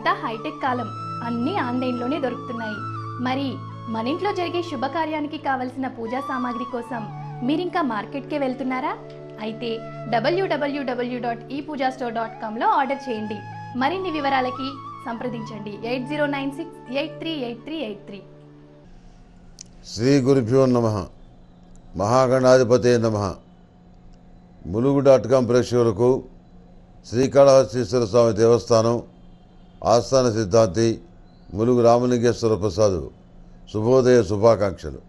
ఇదంతా హైటెక్ కాలం అన్నీ ఆన్లైన్లోనే దొరుకుతున్నాయి మరి మన ఇంట్లో జరిగే శుభకార్యానికి కావలసిన పూజా సామాగ్రి కోసం మీరింకా మార్కెట్కే వెళ్తున్నారా అయితే డబ్ల్యూడబ్ల్యూడబ్ల్యూ డాట్ ఈ పూజా స్టోర్ డాట్ కామ్లో ఆర్డర్ చేయండి మరిన్ని వివరాలకి సంప్రదించండి eight zero nine six eight three eight three eight three శ్రీ గురుభ్యో నమ మహాగణాధిపతే నమ ములుగు డాట్ కాం ప్రేక్షకులకు శ్రీకాళహస్తీశ్వర స్వామి దేవస్థానం ఆస్థాన సిద్ధాంతి ములుగు రామలింగేశ్వర ప్రసాద్ శుభోదయ శుభాకాంక్షలు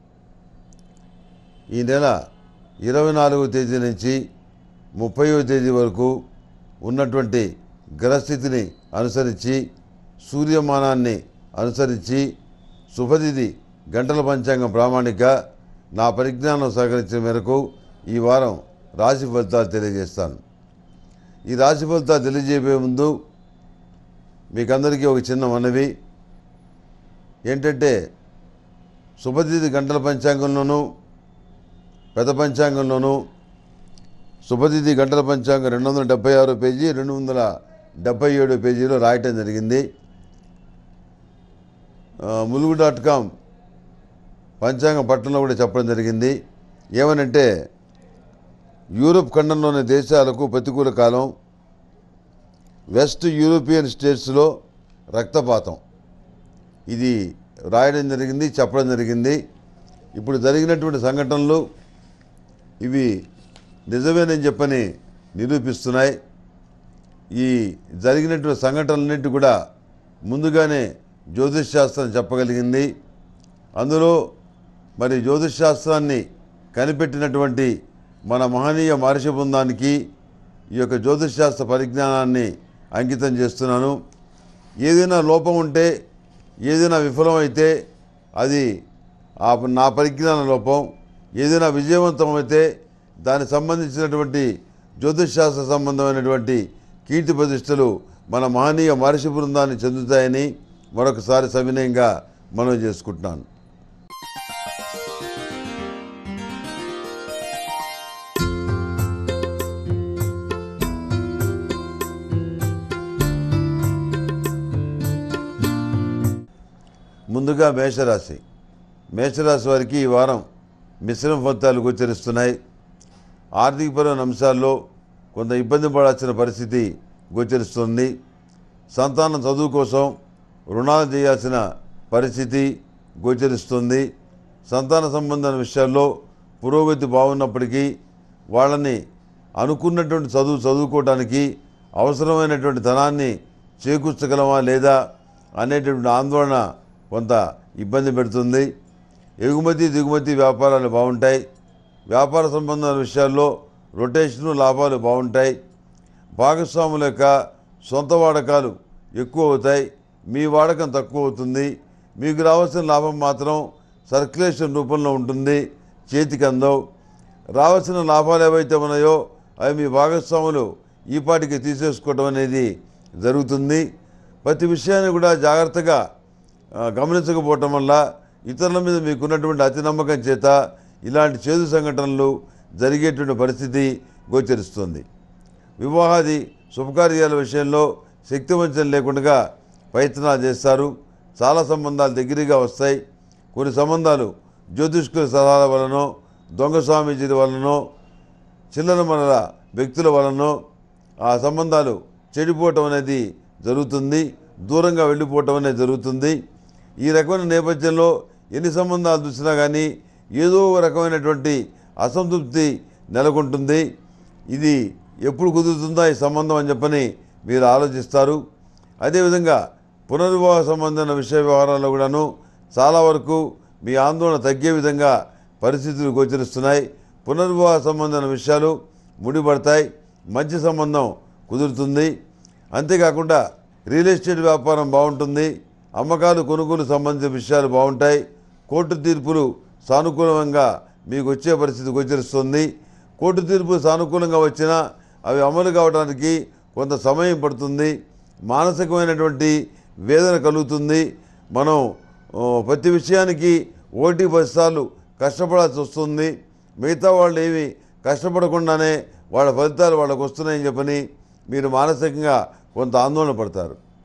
ఈ నెల ఇరవై నాలుగవ తేదీ నుంచి ముప్పైవ తేదీ వరకు ఉన్నటువంటి గ్రహస్థితిని అనుసరించి సూర్యమానాన్ని అనుసరించి శుభతిథి గంటల పంచాంగం ప్రామాణిక నా పరిజ్ఞానం సహకరించిన మేరకు ఈ వారం రాశి ఫలితాలు తెలియజేస్తాను ఈ రాశి ఫలితాలు తెలియజేయబోయే ముందు మీకందరికీ ఒక చిన్న మనవి ఏంటంటే శుభతిథి గంటల పంచాంగంలోనూ పెద్ద పంచాంగంలోనూ శుభతిథి గంటల పంచాంగం రెండు వందల డెబ్బై ఆరో పేజీ రెండు వందల డెబ్బై ఏడో పేజీలో రాయటం జరిగింది ఆ, ములుగు డాట్ కామ్ పంచాంగ పట్టణంలో కూడా చెప్పడం జరిగింది ఏమనంటే యూరోప్ ఖండంలోని దేశాలకు ప్రతికూల కాలం వెస్ట్ యూరోపియన్ స్టేట్స్లో రక్తపాతం ఇది రాయడం జరిగింది చెప్పడం జరిగింది ఇప్పుడు జరిగినటువంటి సంఘటనలు ఇవి నిజమేనని చెప్పని నిరూపిస్తున్నాయి ఈ జరిగినటువంటి సంఘటనలన్నింటి కూడా ముందుగానే జ్యోతిష్ శాస్త్రం చెప్పగలిగింది అందులో మరి జ్యోతిష్ శాస్త్రాన్ని కనిపెట్టినటువంటి మన మహనీయ మహర్షి బృందానికి ఈ యొక్క జ్యోతిష్ శాస్త్ర పరిజ్ఞానాన్ని అంకితం చేస్తున్నాను ఏదైనా లోపం ఉంటే ఏదైనా విఫలమైతే అది ఆ నా పరిజ్ఞాన లోపం ఏదైనా విజయవంతమైతే దానికి సంబంధించినటువంటి జ్యోతిష్ శాస్త్ర సంబంధమైనటువంటి కీర్తి ప్రతిష్టలు మన మహనీయ మహర్షి బృందాన్ని చెందుతాయని మరొకసారి సవినయంగా మనవి చేసుకుంటున్నాను ముందుగా మేషరాశి మేషరాశి వారికి ఈ వారం మిశ్రమ ఫలితాలు గోచరిస్తున్నాయి ఆర్థికపరమైన అంశాల్లో కొంత ఇబ్బంది పడాల్సిన పరిస్థితి గోచరిస్తుంది సంతానం చదువు కోసం రుణాలు చేయాల్సిన పరిస్థితి గోచరిస్తుంది సంతాన సంబంధమైన విషయాల్లో పురోగతి బాగున్నప్పటికీ వాళ్ళని అనుకున్నటువంటి చదువు చదువుకోవడానికి అవసరమైనటువంటి ధనాన్ని చేకూర్చగలమా లేదా అనేటువంటి ఆందోళన కొంత ఇబ్బంది పెడుతుంది ఎగుమతి దిగుమతి వ్యాపారాలు బాగుంటాయి వ్యాపార సంబంధమైన విషయాల్లో రొటేషను లాభాలు బాగుంటాయి భాగస్వాముల యొక్క సొంత వాడకాలు ఎక్కువ అవుతాయి మీ వాడకం తక్కువ అవుతుంది మీకు రావాల్సిన లాభం మాత్రం సర్క్యులేషన్ రూపంలో ఉంటుంది చేతికి అందవు రావాల్సిన లాభాలు ఏవైతే ఉన్నాయో అవి మీ భాగస్వాములు ఈ పాటికి తీసేసుకోవడం అనేది జరుగుతుంది ప్రతి విషయాన్ని కూడా జాగ్రత్తగా ఆ, గమనించకపోవటం వల్ల ఇతరుల మీద మీకున్నటువంటి అతి నమ్మకం చేత ఇలాంటి చేదు సంఘటనలు జరిగేటువంటి పరిస్థితి గోచరిస్తుంది వివాహాది శుభకార్యాల విషయంలో శక్తివంచన లేకుండా ప్రయత్నాలు చేస్తారు చాలా సంబంధాలు దగ్గరగా వస్తాయి కొన్ని సంబంధాలు జ్యోతిష్కుల సలహాల వలనో దొంగ స్వామీజీల వలనో చిల్లర మనల వ్యక్తుల వలనో ఆ సంబంధాలు చెడిపోవటం అనేది జరుగుతుంది దూరంగా వెళ్ళిపోవటం అనేది జరుగుతుంది ఈ రకమైన నేపథ్యంలో ఎన్ని సంబంధాలు చూసినా కానీ ఏదో ఒక రకమైనటువంటి అసంతృప్తి నెలకొంటుంది ఇది ఎప్పుడు కుదురుతుందా ఈ సంబంధం అని చెప్పని మీరు ఆలోచిస్తారు అదేవిధంగా పునర్వివాహ సంబంధమైన విషయ వ్యవహారాల్లో కూడాను చాలా వరకు మీ ఆందోళన తగ్గే విధంగా పరిస్థితులు గోచరిస్తున్నాయి పునర్వివాహ సంబంధమైన విషయాలు ముడిపడతాయి మంచి సంబంధం కుదురుతుంది అంతేకాకుండా రియల్ ఎస్టేట్ వ్యాపారం బాగుంటుంది అమ్మకాలు కొనుగోలు సంబంధించిన విషయాలు బాగుంటాయి కోర్టు తీర్పులు సానుకూలంగా మీకు వచ్చే పరిస్థితి గోచరిస్తుంది కోర్టు తీర్పులు సానుకూలంగా వచ్చినా అవి అమలు కావడానికి కొంత సమయం పడుతుంది మానసికమైనటువంటి వేదన కలుగుతుంది మనం ఓ, ప్రతి విషయానికి ఓటీ పది సార్లు కష్టపడాల్సి వస్తుంది మిగతా వాళ్ళు ఏమి కష్టపడకుండానే వాళ్ళ ఫలితాలు వాళ్ళకు వస్తున్నాయని చెప్పని మీరు మానసికంగా కొంత ఆందోళన పడతారు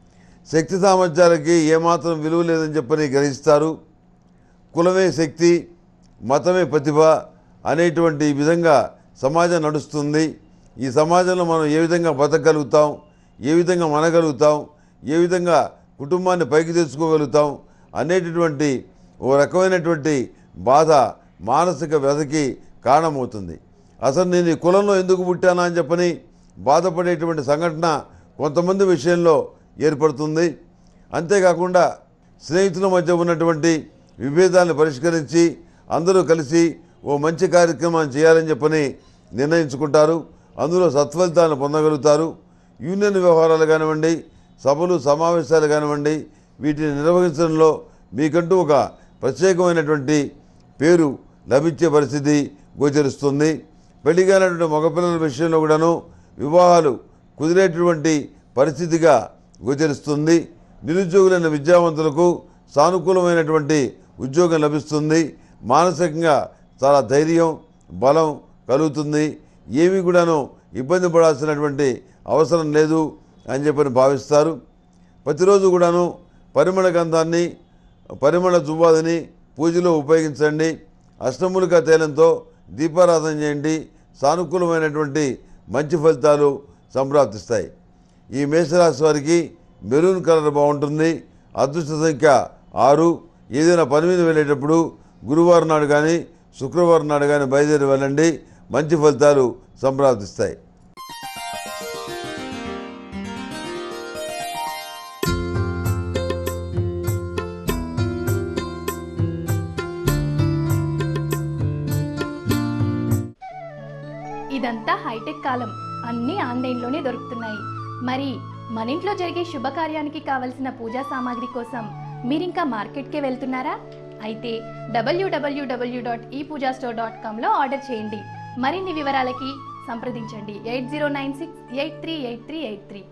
శక్తి సామర్థ్యాలకి ఏమాత్రం విలువ లేదని చెప్పని గ్రహిస్తారు కులమే శక్తి మతమే ప్రతిభ అనేటువంటి విధంగా సమాజం నడుస్తుంది ఈ సమాజంలో మనం ఏ విధంగా బతకగలుగుతాం ఏ విధంగా మనగలుగుతాం ఏ విధంగా కుటుంబాన్ని పైకి తెచ్చుకోగలుగుతాం అనేటటువంటి ఓ రకమైనటువంటి బాధ మానసిక వ్యధకి కారణమవుతుంది అసలు నేను ఈ కులంలో ఎందుకు పుట్టానా అని చెప్పని బాధపడేటువంటి సంఘటన కొంతమంది విషయంలో ఏర్పడుతుంది అంతేకాకుండా స్నేహితుల మధ్య ఉన్నటువంటి విభేదాలను పరిష్కరించి అందరూ కలిసి ఓ మంచి కార్యక్రమాన్ని చేయాలని చెప్పని నిర్ణయించుకుంటారు అందులో సత్ఫలితాలను పొందగలుగుతారు యూనియన్ వ్యవహారాలు కానివ్వండి సభలు సమావేశాలు కానివ్వండి వీటిని నిర్వహించడంలో మీకంటూ ఒక ప్రత్యేకమైనటువంటి పేరు లభించే పరిస్థితి గోచరిస్తుంది పెళ్లి కానటువంటి మగపిల్లల విషయంలో కూడాను వివాహాలు కుదిరేటటువంటి పరిస్థితిగా గోచరిస్తుంది నిరుద్యోగులైన విద్యావంతులకు సానుకూలమైనటువంటి ఉద్యోగం లభిస్తుంది మానసికంగా చాలా ధైర్యం బలం కలుగుతుంది ఏమీ కూడాను ఇబ్బంది పడాల్సినటువంటి అవసరం లేదు అని చెప్పని భావిస్తారు ప్రతిరోజు కూడాను పరిమళ గంధాన్ని పరిమళ జువ్వాదిని పూజలో ఉపయోగించండి అష్టములిక తైలంతో దీపారాధన చేయండి సానుకూలమైనటువంటి మంచి ఫలితాలు సంప్రాప్తిస్తాయి ఈ మేషరాశి వారికి మెరూన్ కలర్ బాగుంటుంది అదృష్ట సంఖ్య ఆరు ఏదైనా పని మీద వెళ్ళేటప్పుడు గురువారం నాడు కానీ శుక్రవారం నాడు కానీ బయలుదేరి వెళ్ళండి మంచి ఫలితాలు సంప్రాప్తిస్తాయి ఇదంతా హైటెక్ కాలం అన్నీ ఆన్లైన్లోనే దొరుకుతున్నాయి మరి మన ఇంట్లో జరిగే శుభకార్యానికి కావలసిన పూజా సామాగ్రి కోసం మీరింకా మార్కెట్కే వెళ్తున్నారా అయితే డబ్ల్యూడబ్ల్యూడబ్ల్యూ డాట్ ఈ పూజా స్టోర్ డాట్ కామ్లో ఆర్డర్ చేయండి మరిన్ని వివరాలకి సంప్రదించండి eight zero nine six eight three eight three eight three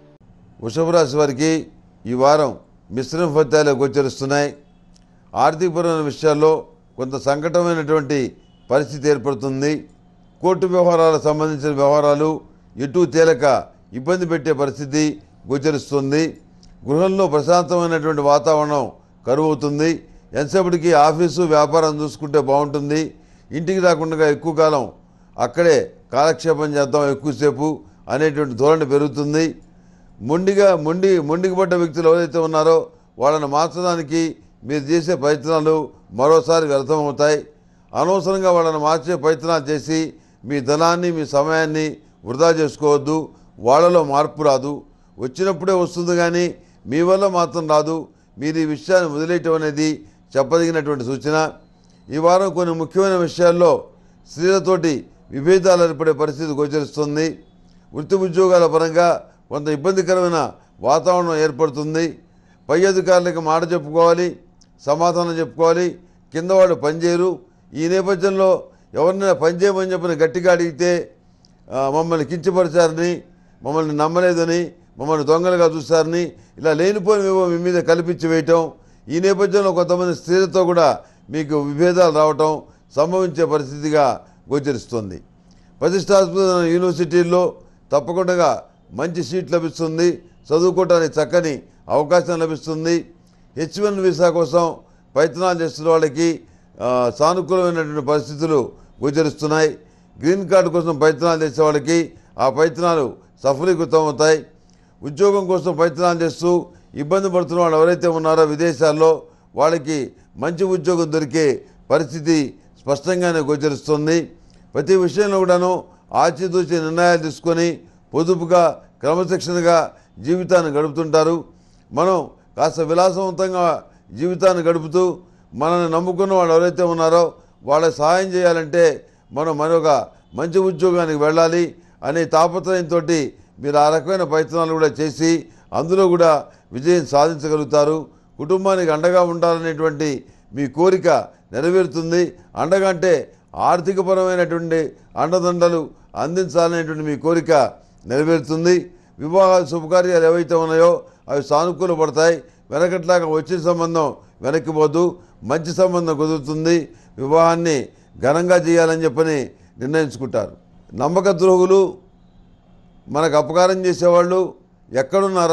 వృషభ రాశి వారికి ఈ వారం మిశ్రమ ఫలితాలు గోచరిస్తున్నాయి ఆర్థికపరమైన విషయాల్లో కొంత సంకటమైనటువంటి పరిస్థితి ఏర్పడుతుంది కోర్టు వ్యవహారాలకు సంబంధించిన వ్యవహారాలు ఎటు తేలక ఇబ్బంది పెట్టే పరిస్థితి గోచరిస్తుంది గృహంలో ప్రశాంతమైనటువంటి వాతావరణం కరువవుతుంది ఎంతసేపటికి ఆఫీసు వ్యాపారం చూసుకుంటే బాగుంటుంది ఇంటికి రాకుండా ఎక్కువ కాలం అక్కడే కాలక్షేపం చేద్దాం ఎక్కువసేపు అనేటువంటి ధోరణి పెరుగుతుంది మొండిగా మొండి మొండికి పడ్డ వ్యక్తులు ఎవరైతే ఉన్నారో వాళ్ళని మార్చడానికి మీరు చేసే ప్రయత్నాలు మరోసారి వ్యర్థమవుతాయి అనవసరంగా వాళ్ళని మార్చే ప్రయత్నాలు చేసి మీ ధనాన్ని మీ సమయాన్ని వృధా చేసుకోవద్దు వాళ్ళలో మార్పు రాదు వచ్చినప్పుడే వస్తుంది కానీ మీ వల్ల మాత్రం రాదు మీరు ఈ విషయాన్ని వదిలేయటం అనేది చెప్పదగినటువంటి సూచన ఈ వారం కొన్ని ముఖ్యమైన విషయాల్లో స్త్రీలతోటి విభేదాలు ఏర్పడే పరిస్థితి గోచరిస్తుంది వృత్తి ఉద్యోగాల పరంగా కొంత ఇబ్బందికరమైన వాతావరణం ఏర్పడుతుంది పై అధికారులకు మాట చెప్పుకోవాలి సమాధానం చెప్పుకోవాలి కింద వాళ్ళు పనిచేయరు ఈ నేపథ్యంలో ఎవరినైనా పనిచేయమని చెప్పని గట్టిగా అడిగితే ఆ, మమ్మల్ని కించపరిచారని మమ్మల్ని నమ్మలేదని మమ్మల్ని దొంగలుగా చూశారని ఇలా లేనిపోయినవేవో మీ మీద కల్పించి వేయటం ఈ నేపథ్యంలో కొంతమంది స్త్రీలతో కూడా మీకు విభేదాలు రావటం సంభవించే పరిస్థితిగా గోచరిస్తుంది ప్రతిష్టాత్మక యూనివర్సిటీల్లో తప్పకుండా మంచి సీట్ లభిస్తుంది చదువుకోవడానికి చక్కని అవకాశం లభిస్తుంది హెచ్ వన్ వీసా కోసం ప్రయత్నాలు చేస్తున్న వాళ్ళకి ఆ, సానుకూలమైనటువంటి పరిస్థితులు గోచరిస్తున్నాయి గ్రీన్ కార్డు కోసం ప్రయత్నాలు చేసే వాళ్ళకి ఆ ప్రయత్నాలు సఫలీకృతం అవుతాయి ఉద్యోగం కోసం ప్రయత్నాలు చేస్తూ ఇబ్బంది పడుతున్న వాళ్ళు ఎవరైతే ఉన్నారో విదేశాల్లో వాళ్ళకి మంచి ఉద్యోగం దొరికే పరిస్థితి స్పష్టంగానే గోచరిస్తుంది ప్రతి విషయంలో కూడాను ఆచితూచి నిర్ణయాలు తీసుకొని పొదుపుగా క్రమశిక్షణగా జీవితాన్ని గడుపుతుంటారు మనం కాస్త విలాసవంతంగా జీవితాన్ని గడుపుతూ మనల్ని నమ్ముకున్న వాళ్ళు ఎవరైతే ఉన్నారో వాళ్ళకి సహాయం చేయాలంటే మనం మరొక మంచి ఉద్యోగానికి వెళ్ళాలి అనే తాపత్రయంతో మీరు ఆ రకమైన ప్రయత్నాలు కూడా చేసి అందులో కూడా విజయం సాధించగలుగుతారు కుటుంబానికి అండగా ఉండాలనేటువంటి మీ కోరిక నెరవేరుతుంది అండగా అంటే ఆర్థికపరమైనటువంటి అండదండలు అందించాలనేటువంటి మీ కోరిక నెరవేరుతుంది వివాహ శుభకార్యాలు ఏవైతే ఉన్నాయో అవి సానుకూల పడతాయి వెనకట్లాగా వచ్చిన సంబంధం వెనక్కిపోదు మంచి సంబంధం కుదురుతుంది వివాహాన్ని ఘనంగా చేయాలని చెప్పని నిర్ణయించుకుంటారు నమ్మక ద్రోహులు మనకు అపకారం చేసేవాళ్ళు ఎక్కడున్నారా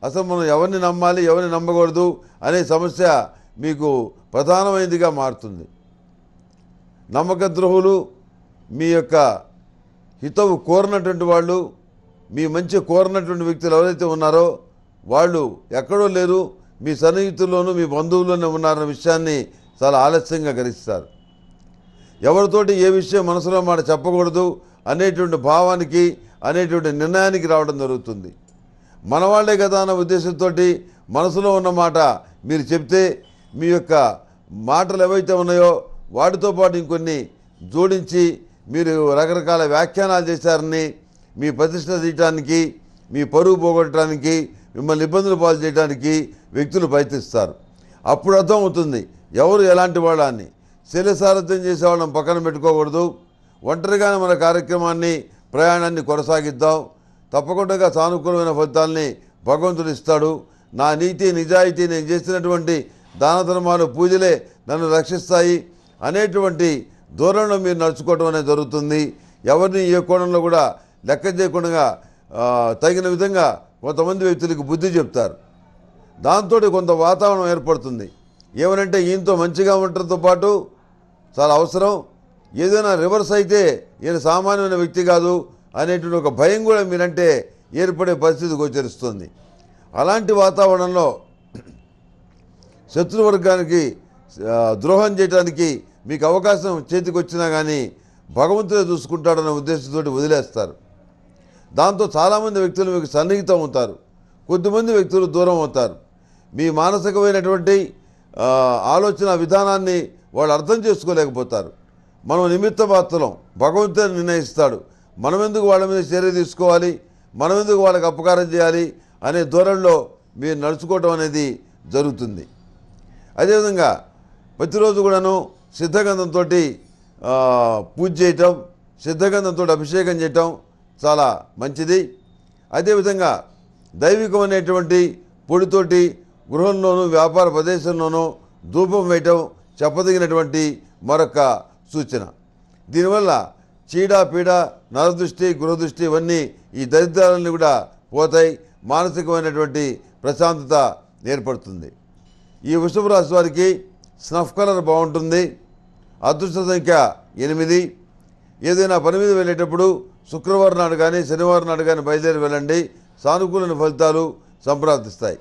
అసలు మనం ఎవరిని నమ్మాలి ఎవరిని నమ్మకూడదు అనే సమస్య మీకు ప్రధానమైనదిగా మారుతుంది నమ్మక ద్రోహులు మీ యొక్క హితవు కోరినటువంటి వాళ్ళు మీ మంచి కోరినటువంటి వ్యక్తులు ఎవరైతే ఉన్నారో వాళ్ళు ఎక్కడో లేరు మీ సన్నిహితుల్లోనూ మీ బంధువుల్లోనే ఉన్నారన్న విషయాన్ని చాలా ఆలస్యంగా గ్రహిస్తారు ఎవరితోటి ఏ విషయం మనసులో మాట చెప్పకూడదు అనేటువంటి భావానికి అనేటువంటి నిర్ణయానికి రావడం జరుగుతుంది మనవాళ్లే కదా అన్న ఉద్దేశంతో మనసులో ఉన్న మాట మీరు చెప్తే మీ యొక్క మాటలు ఏవైతే ఉన్నాయో వాటితో పాటు ఇంకొన్ని జోడించి మీరు రకరకాల వ్యాఖ్యానాలు చేశారని మీ ప్రతిష్ట తీయటానికి మీ పరువు పోగొట్టడానికి మిమ్మల్ని ఇబ్బందులు పాలు చేయడానికి వ్యక్తులు ప్రయత్నిస్తారు అప్పుడు అర్థం అవుతుంది ఎవరు ఎలాంటి వాళ్ళ అని శైలసారథ్యం చేసే వాళ్ళని పక్కన పెట్టుకోకూడదు ఒంటరిగానే మన కార్యక్రమాన్ని ప్రయాణాన్ని కొనసాగిద్దాం తప్పకుండా సానుకూలమైన ఫలితాల్ని భగవంతుడు ఇస్తాడు నా నీతి నిజాయితీ నేను చేసినటువంటి దాన ధర్మాలు పూజలే నన్ను రక్షిస్తాయి అనేటువంటి దూరంలో మీరు నడుచుకోవడం అనేది జరుగుతుంది ఎవరిని ఏ కోణంలో కూడా లెక్క చేయకుండా ఆ, తగిన విధంగా కొంతమంది వ్యక్తులకు బుద్ధి చెప్తారు దాంతో కొంత వాతావరణం ఏర్పడుతుంది ఏమనంటే ఈయనతో మంచిగా ఉండటంతో పాటు చాలా అవసరం ఏదైనా రివర్స్ అయితే ఈయన సామాన్యమైన వ్యక్తి కాదు అనేటువంటి ఒక భయం కూడా మీరంటే ఏర్పడే పరిస్థితి గోచరిస్తుంది అలాంటి వాతావరణంలో శత్రువర్గానికి ఆ, ద్రోహం చేయడానికి మీకు అవకాశం చేతికి వచ్చినా కానీ భగవంతుడే చూసుకుంటాడన్న ఉద్దేశంతో వదిలేస్తారు దాంతో చాలామంది వ్యక్తులు మీకు సన్నిహితం అవుతారు కొద్దిమంది వ్యక్తులు దూరం అవుతారు మీ మానసికమైనటువంటి ఆ, ఆలోచన విధానాన్ని వాళ్ళు అర్థం చేసుకోలేకపోతారు మనం నిమిత్త మాత్రం భగవంతుడు నిర్ణయిస్తాడు మనం ఎందుకు వాళ్ళ మీద చర్య తీసుకోవాలి మనం ఎందుకు వాళ్ళకి అపకారం చేయాలి అనే ధోరణిలో మీరు నడుచుకోవటం అనేది జరుగుతుంది అదేవిధంగా ప్రతిరోజు కూడాను సిద్ధగంధంతో పూజ చేయటం సిద్ధగంధంతో అభిషేకం చేయటం చాలా మంచిది అదేవిధంగా దైవికమైనటువంటి పొడితోటి గృహంలోనూ వ్యాపార ప్రదేశంలోనూ ధూపం వేయటం చెప్పదగినటువంటి మరొక సూచన దీనివల్ల చీడ పీడ నరదృష్టి గృహదృష్టి ఇవన్నీ ఈ దరిద్రాలన్నీ కూడా పోతాయి మానసికమైనటువంటి ప్రశాంతత ఏర్పడుతుంది ఈ వృషభ రాశి వారికి స్నఫ్ కలర్ బాగుంటుంది అదృష్ట సంఖ్య ఎనిమిది ఏదైనా పని మీద వెళ్ళేటప్పుడు శుక్రవారం నాడు కానీ శనివారం నాడు కానీ బయలుదేరి వెళ్ళండి సానుకూలమైన ఫలితాలు సంప్రాప్తిస్తాయి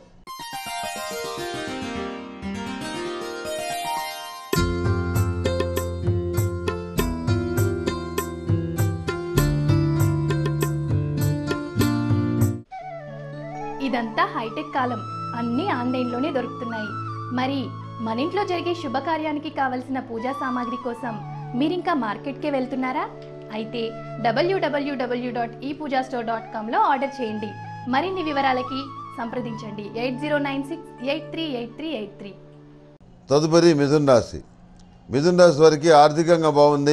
ఇదంతా హైటెక్ కాలం అన్నీ ఆన్లైన్లోనే దొరుకుతున్నాయి మరి మన ఇంట్లో జరిగే శుభకార్యానికి కావలసిన పూజా సామాగ్రి కోసం మీరింకా మార్కెట్కే వెళ్తున్నారా అయితే డబ్ల్యూడబ్ల్యూడబ్ల్యూ డాట్ ఈ పూజా స్టోర్ డాట్ కామ్లో ఆర్డర్ చేయండి మరిన్ని వివరాలకి సంప్రదించండి eight zero nine six eight three eight three eight three తదుపరి మిథున్ రాశి మిథున్ రాశి వారికి ఆర్థికంగా బాగుంది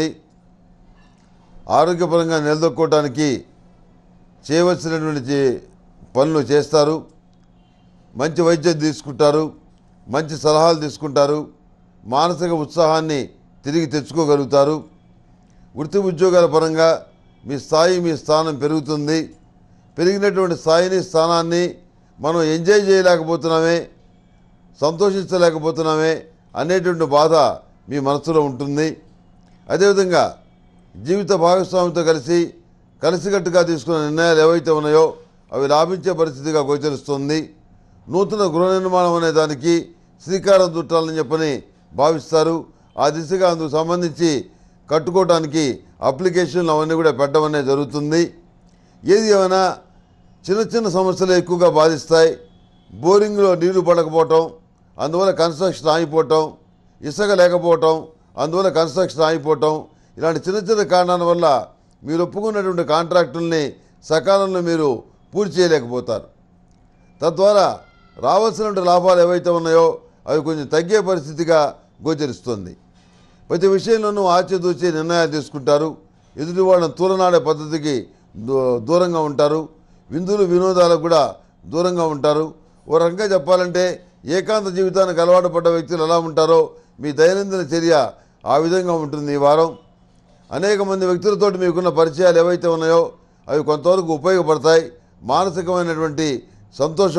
ఆరోగ్యపరంగా నిలదొక్కోవటానికి చేయవలసినటువంటి చే- పనులు చేస్తారు మంచి వైద్యం తీసుకుంటారు మంచి సలహాలు తీసుకుంటారు మానసిక ఉత్సాహాన్ని తిరిగి తెచ్చుకోగలుగుతారు వృత్తి ఉద్యోగాల పరంగా మీ స్థాయి మీ స్థానం పెరుగుతుంది పెరిగినటువంటి స్థాయిని స్థానాన్ని మనం ఎంజాయ్ చేయలేకపోతున్నామే సంతోషించలేకపోతున్నామే అనేటువంటి బాధ మీ మనసులో ఉంటుంది అదేవిధంగా జీవిత భాగస్వామితో కలిసి కలిసికట్టుగా తీసుకున్న నిర్ణయాలు ఏవైతే ఉన్నాయో అవి లాభించే పరిస్థితిగా గోచరిస్తుంది నూతన గృహ నిర్మాణం అనే దానికి శ్రీకారం చుట్టాలని చెప్పని భావిస్తారు ఆ దిశగా అందుకు సంబంధించి కట్టుకోవడానికి అప్లికేషన్లు అవన్నీ కూడా పెట్టడం అనేది జరుగుతుంది ఏది ఏమైనా చిన్న చిన్న సమస్యలు ఎక్కువగా బాధిస్తాయి బోరింగ్లో నీళ్లు పడకపోవటం అందువల్ల కన్స్ట్రక్షన్ ఆగిపోవటం ఇసుక లేకపోవటం అందువల్ల కన్స్ట్రక్షన్ ఆగిపోవటం ఇలాంటి చిన్న చిన్న కారణాల వల్ల మీరు ఒప్పుకున్నటువంటి కాంట్రాక్టుల్ని సకాలంలో మీరు పూర్తి చేయలేకపోతారు తద్వారా రావాల్సిన లాభాలు ఏవైతే ఉన్నాయో అవి కొంచెం తగ్గే పరిస్థితిగా గోచరిస్తుంది ప్రతి విషయంలోనూ ఆచితూచి నిర్ణయాలు తీసుకుంటారు ఎదుటి వాళ్ళని తూలనాడే పద్ధతికి దూ- దూరంగా ఉంటారు విందులు వినోదాలకు కూడా దూరంగా ఉంటారు ఓ రకంగా చెప్పాలంటే ఏకాంత జీవితానికి అలవాటు పడ్డ వ్యక్తులు ఎలా ఉంటారో మీ దైనందిన చర్య ఆ విధంగా ఉంటుంది ఈ వారం అనేక మంది వ్యక్తులతో మీకున్న పరిచయాలు ఏవైతే ఉన్నాయో అవి కొంతవరకు ఉపయోగపడతాయి మానసికమైనటువంటి సంతోషం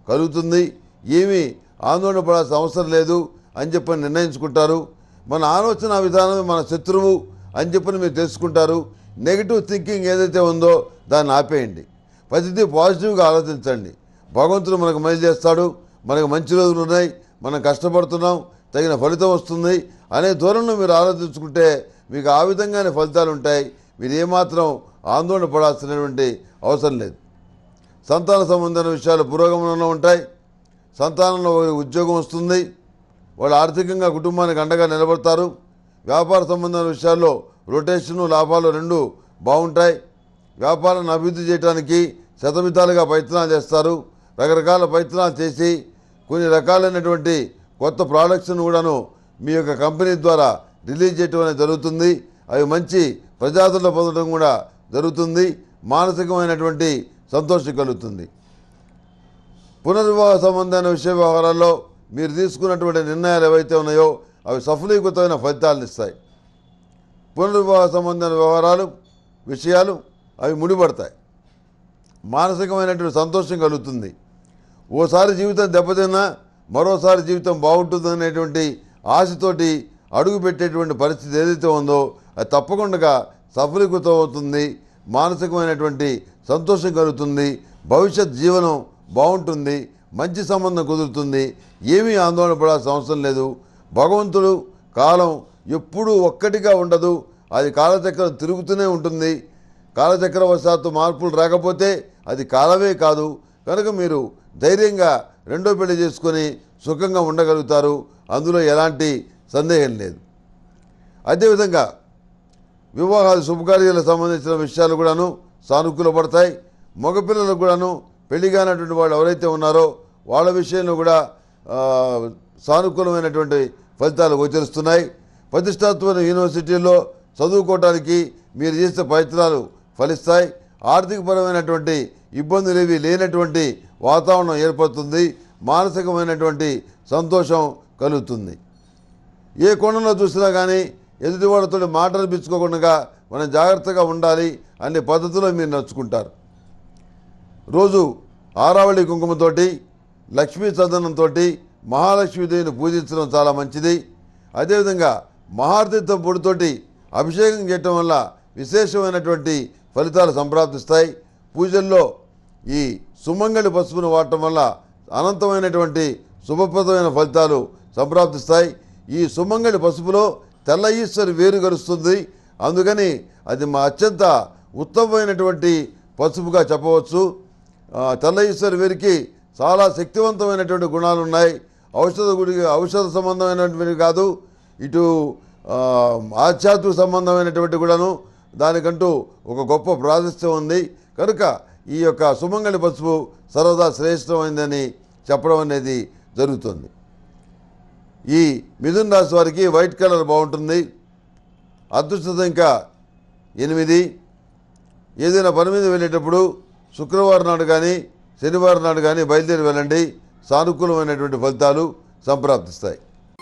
కలుగుతుంది ఏమీ ఆందోళన పడాల్సిన అవసరం లేదు అని చెప్పని నిర్ణయించుకుంటారు మన ఆలోచన విధానం మన శత్రువు అని చెప్పని మీరు తెలుసుకుంటారు నెగిటివ్ థింకింగ్ ఏదైతే ఉందో దాన్ని ఆపేయండి ప్రతిదీ పాజిటివ్గా ఆలోచించండి భగవంతుడు మనకు మంచి చేస్తాడు మనకు మంచి రోజులు ఉన్నాయి మనం కష్టపడుతున్నాం తగిన ఫలితం వస్తుంది అనే ధోరణిలో మీరు ఆలోచించుకుంటే మీకు ఆ విధంగానే ఫలితాలు ఉంటాయి మీరు ఏమాత్రం ఆందోళన పడాల్సినటువంటి అవసరం లేదు సంతాన సంబంధమైన విషయాలు పురోగమనంలో ఉంటాయి సంతానంలో వారికి ఉద్యోగం వస్తుంది వాళ్ళు ఆర్థికంగా కుటుంబానికి అండగా నిలబడతారు వ్యాపార సంబంధమైన విషయాల్లో రొటేషను లాభాలు రెండు బాగుంటాయి వ్యాపారాన్ని అభివృద్ధి చేయడానికి శతమితాలుగా ప్రయత్నాలు చేస్తారు రకరకాల ప్రయత్నాలు చేసి కొన్ని రకాలైనటువంటి కొత్త ప్రోడక్ట్స్ను కూడాను మీ యొక్క కంపెనీ ద్వారా రిలీజ్ చేయటం అనేది జరుగుతుంది అవి మంచి ప్రజాదరణ పొందడం కూడా జరుగుతుంది మానసికమైనటువంటి సంతోషం కలుగుతుంది పునర్వివాహ సంబంధమైన విషయ వ్యవహారాల్లో మీరు తీసుకున్నటువంటి నిర్ణయాలు ఏవైతే ఉన్నాయో అవి సఫలీకృతమైన ఫలితాలను ఇస్తాయి పునర్వివాహ సంబంధమైన వ్యవహారాలు విషయాలు అవి ముడిపడతాయి మానసికమైనటువంటి సంతోషం కలుగుతుంది ఓసారి జీవితం దెబ్బతిన్నా మరోసారి జీవితం బాగుంటుంది అనేటువంటి ఆశతోటి అడుగు పెట్టేటువంటి పరిస్థితి ఏదైతే ఉందో అది తప్పకుండా సఫలీకృతం అవుతుంది మానసికమైనటువంటి సంతోషం కలుగుతుంది భవిష్యత్ జీవనం బాగుంటుంది మంచి సంబంధం కుదురుతుంది ఏమీ ఆందోళన పడాల్సిన అవసరం లేదు భగవంతుడు కాలం ఎప్పుడూ ఒక్కటిగా ఉండదు అది కాలచక్రం తిరుగుతూనే ఉంటుంది కాలచక్రవశాత్తు మార్పులు రాకపోతే అది కాలమే కాదు కనుక మీరు ధైర్యంగా రెండో పెళ్లి చేసుకొని సుఖంగా ఉండగలుగుతారు అందులో ఎలాంటి సందేహం లేదు అదేవిధంగా వివాహాలు శుభకార్యాలకు సంబంధించిన విషయాలు కూడాను సానుకూల పడతాయి మగపిల్లలకు కూడాను పెళ్లి కానటువంటి వాళ్ళు ఎవరైతే ఉన్నారో వాళ్ళ విషయంలో కూడా ఆ, సానుకూలమైనటువంటి ఫలితాలు గోచరిస్తున్నాయి ప్రతిష్టాత్మక యూనివర్సిటీల్లో చదువుకోవటానికి మీరు చేసే ప్రయత్నాలు ఫలిస్తాయి ఆర్థికపరమైనటువంటి ఇబ్బందులు ఏవి లేనటువంటి వాతావరణం ఏర్పడుతుంది మానసికమైనటువంటి సంతోషం కలుగుతుంది ఏ కోణంలో చూసినా కానీ ఎదుటివాడితో మాట అనిపించుకోకుండా మనం జాగ్రత్తగా ఉండాలి అనే పద్ధతిలో మీరు నడుచుకుంటారు రోజు ఆరావళి కుంకుమతోటి లక్ష్మీ చందనంతో మహాలక్ష్మీదేవిని పూజించడం చాలా మంచిది అదేవిధంగా మహాతీర్థం పొడితోటి అభిషేకం చేయటం వల్ల విశేషమైనటువంటి ఫలితాలు సంప్రాప్తిస్తాయి పూజల్లో ఈ సుమంగళి పసుపును వాడటం వల్ల అనంతమైనటువంటి శుభప్రదమైన ఫలితాలు సంప్రాప్తిస్తాయి ఈ సుమంగళి పసుపులో తెల్ల ఈశ్వరి వేరు గరుస్తుంది అందుకని అది మా అత్యంత ఉత్తమమైనటువంటి పసుపుగా చెప్పవచ్చు ఆ, తెల్ల ఈశ్వరి వేరికి చాలా శక్తివంతమైనటువంటి గుణాలు ఉన్నాయి ఔషధ గుడి ఔషధ సంబంధమైనటువంటి కాదు ఇటు ఆ, ఆధ్యాత్మిక సంబంధమైనటువంటి కూడాను దానికంటూ ఒక గొప్ప ప్రాశస్త్యం ఉంది కనుక ఈ యొక్క సుమంగళి పసుపు సర్వదా శ్రేష్టమైందని చెప్పడం అనేది జరుగుతుంది ఈ మిథున్ రాశి వారికి వైట్ కలర్ బాగుంటుంది అదృష్టత ఇంకా ఎనిమిది ఏదైనా పని మీద వెళ్ళేటప్పుడు శుక్రవారం నాడు కానీ శనివారం నాడు కానీ బయలుదేరి వెళ్ళండి సానుకూలమైనటువంటి ఫలితాలు సంప్రాప్తిస్తాయి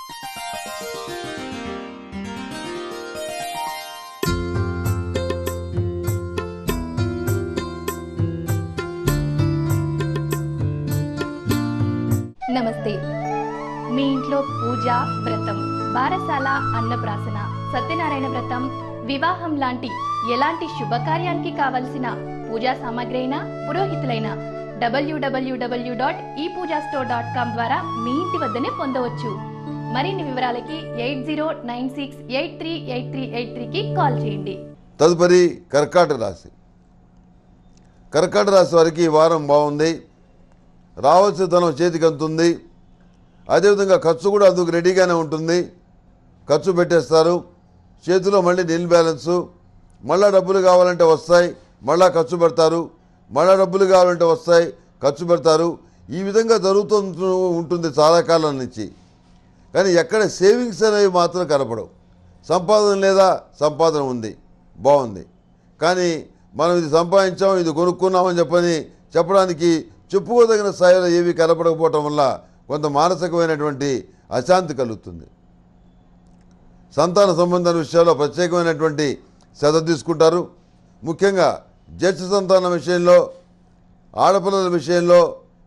నమస్తే మీ ఇంట్లో పూజ వ్రతం బారసాల అన్నప్రాసన సత్యనారాయణ వ్రతం వివాహం లాంటి ఎలాంటి శుభకార్యానికి కావలసిన పూజా సామాగ్రి అయినా పురోహితులైన డబ్ల్యూడబ్ల్యూడబ్ల్యూ డాట్ ఈ పూజా స్టోర్ డాట్ కామ్ ద్వారా మీ ఇంటి వద్దనే పొందవచ్చు మరిన్ని వివరాలకి eight zero nine six eight three eight three eight త్రీకి కాల్ చేయండి తదుపరి కర్కాటక రాశి కర్కాటక రాశి వారికి ఈ వారం బాగుంది రావాల్సిన ధనం చేతికి అందుతుంది అదేవిధంగా ఖర్చు కూడా అందుకు రెడీగానే ఉంటుంది ఖర్చు పెట్టేస్తారు చేతిలో మళ్ళీ నిల్ బ్యాలెన్సు మళ్ళా డబ్బులు కావాలంటే వస్తాయి మళ్ళా ఖర్చు పెడతారు మళ్ళా డబ్బులు కావాలంటే వస్తాయి ఖర్చు పెడతారు ఈ విధంగా జరుగుతూ ఉంటుంది చాలా కాలం నుంచి కానీ ఎక్కడ సేవింగ్స్ అనేవి మాత్రం కనపడవు సంపాదన లేదా సంపాదన ఉంది బాగుంది కానీ మనం ఇది సంపాదించాం ఇది కొనుక్కున్నామని చెప్పని చెప్పడానికి చెప్పుకోదగిన స్థాయిలో ఏవి కనపడకపోవటం వల్ల కొంత మానసికమైనటువంటి అశాంతి కలుగుతుంది సంతాన సంబంధాల విషయాల్లో ప్రత్యేకమైనటువంటి శ్రద్ధ తీసుకుంటారు ముఖ్యంగా జ్యేష్ఠ సంతానం విషయంలో ఆడపిల్లల విషయంలో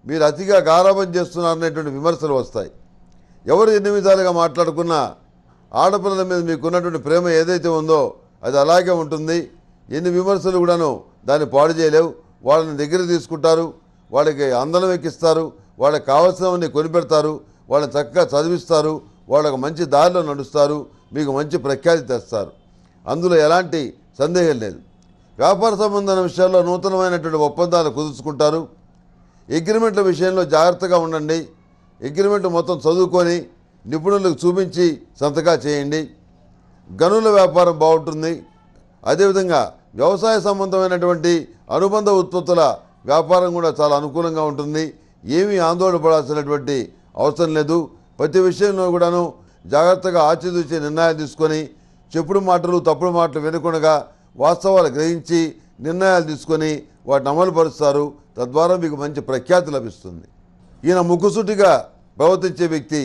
మీరు అతిగా గారాబం చేస్తున్నారనేటువంటి విమర్శలు వస్తాయి ఎవరు ఎన్ని విధాలుగా మాట్లాడుకున్నా ఆడపిల్లల మీద మీకున్నటువంటి ప్రేమ ఏదైతే ఉందో అది అలాగే ఉంటుంది ఎన్ని విమర్శలు కూడాను దాన్ని పాడు చేయలేవు వాళ్ళని దగ్గర తీసుకుంటారు వాళ్ళకి అందలం ఎక్కిస్తారు వాళ్ళకి కావాల్సినవన్నీ కొనిపెడతారు వాళ్ళని చక్కగా చదివిస్తారు వాళ్ళకు మంచి దారిలో నడుస్తారు మీకు మంచి ప్రఖ్యాతి తెస్తారు అందులో ఎలాంటి సందేహం లేదు వ్యాపార సంబంధమైన విషయాల్లో నూతనమైనటువంటి ఒప్పందాలు కుదుర్చుకుంటారు అగ్రిమెంట్ల విషయంలో జాగ్రత్తగా ఉండండి అగ్రిమెంట్ మొత్తం చదువుకొని నిపుణులకు చూపించి సంతకాలు చేయండి గనుల వ్యాపారం బాగుంటుంది అదేవిధంగా వ్యవసాయ సంబంధమైనటువంటి అనుబంధ ఉత్పత్తుల వ్యాపారం కూడా చాలా అనుకూలంగా ఉంటుంది ఏమీ ఆందోళన పడాల్సినటువంటి అవసరం లేదు ప్రతి విషయంలో కూడాను జాగ్రత్తగా ఆచితూచి నిర్ణయాలు తీసుకొని చెప్పుడు మాటలు తప్పుడు మాటలు వినకుండా వాస్తవాలు గ్రహించి నిర్ణయాలు తీసుకొని వాటిని అమలు పరుస్తారు తద్వారా మీకు మంచి ప్రఖ్యాతి లభిస్తుంది ఈయన ముక్కుసూటిగా ప్రవర్తించే వ్యక్తి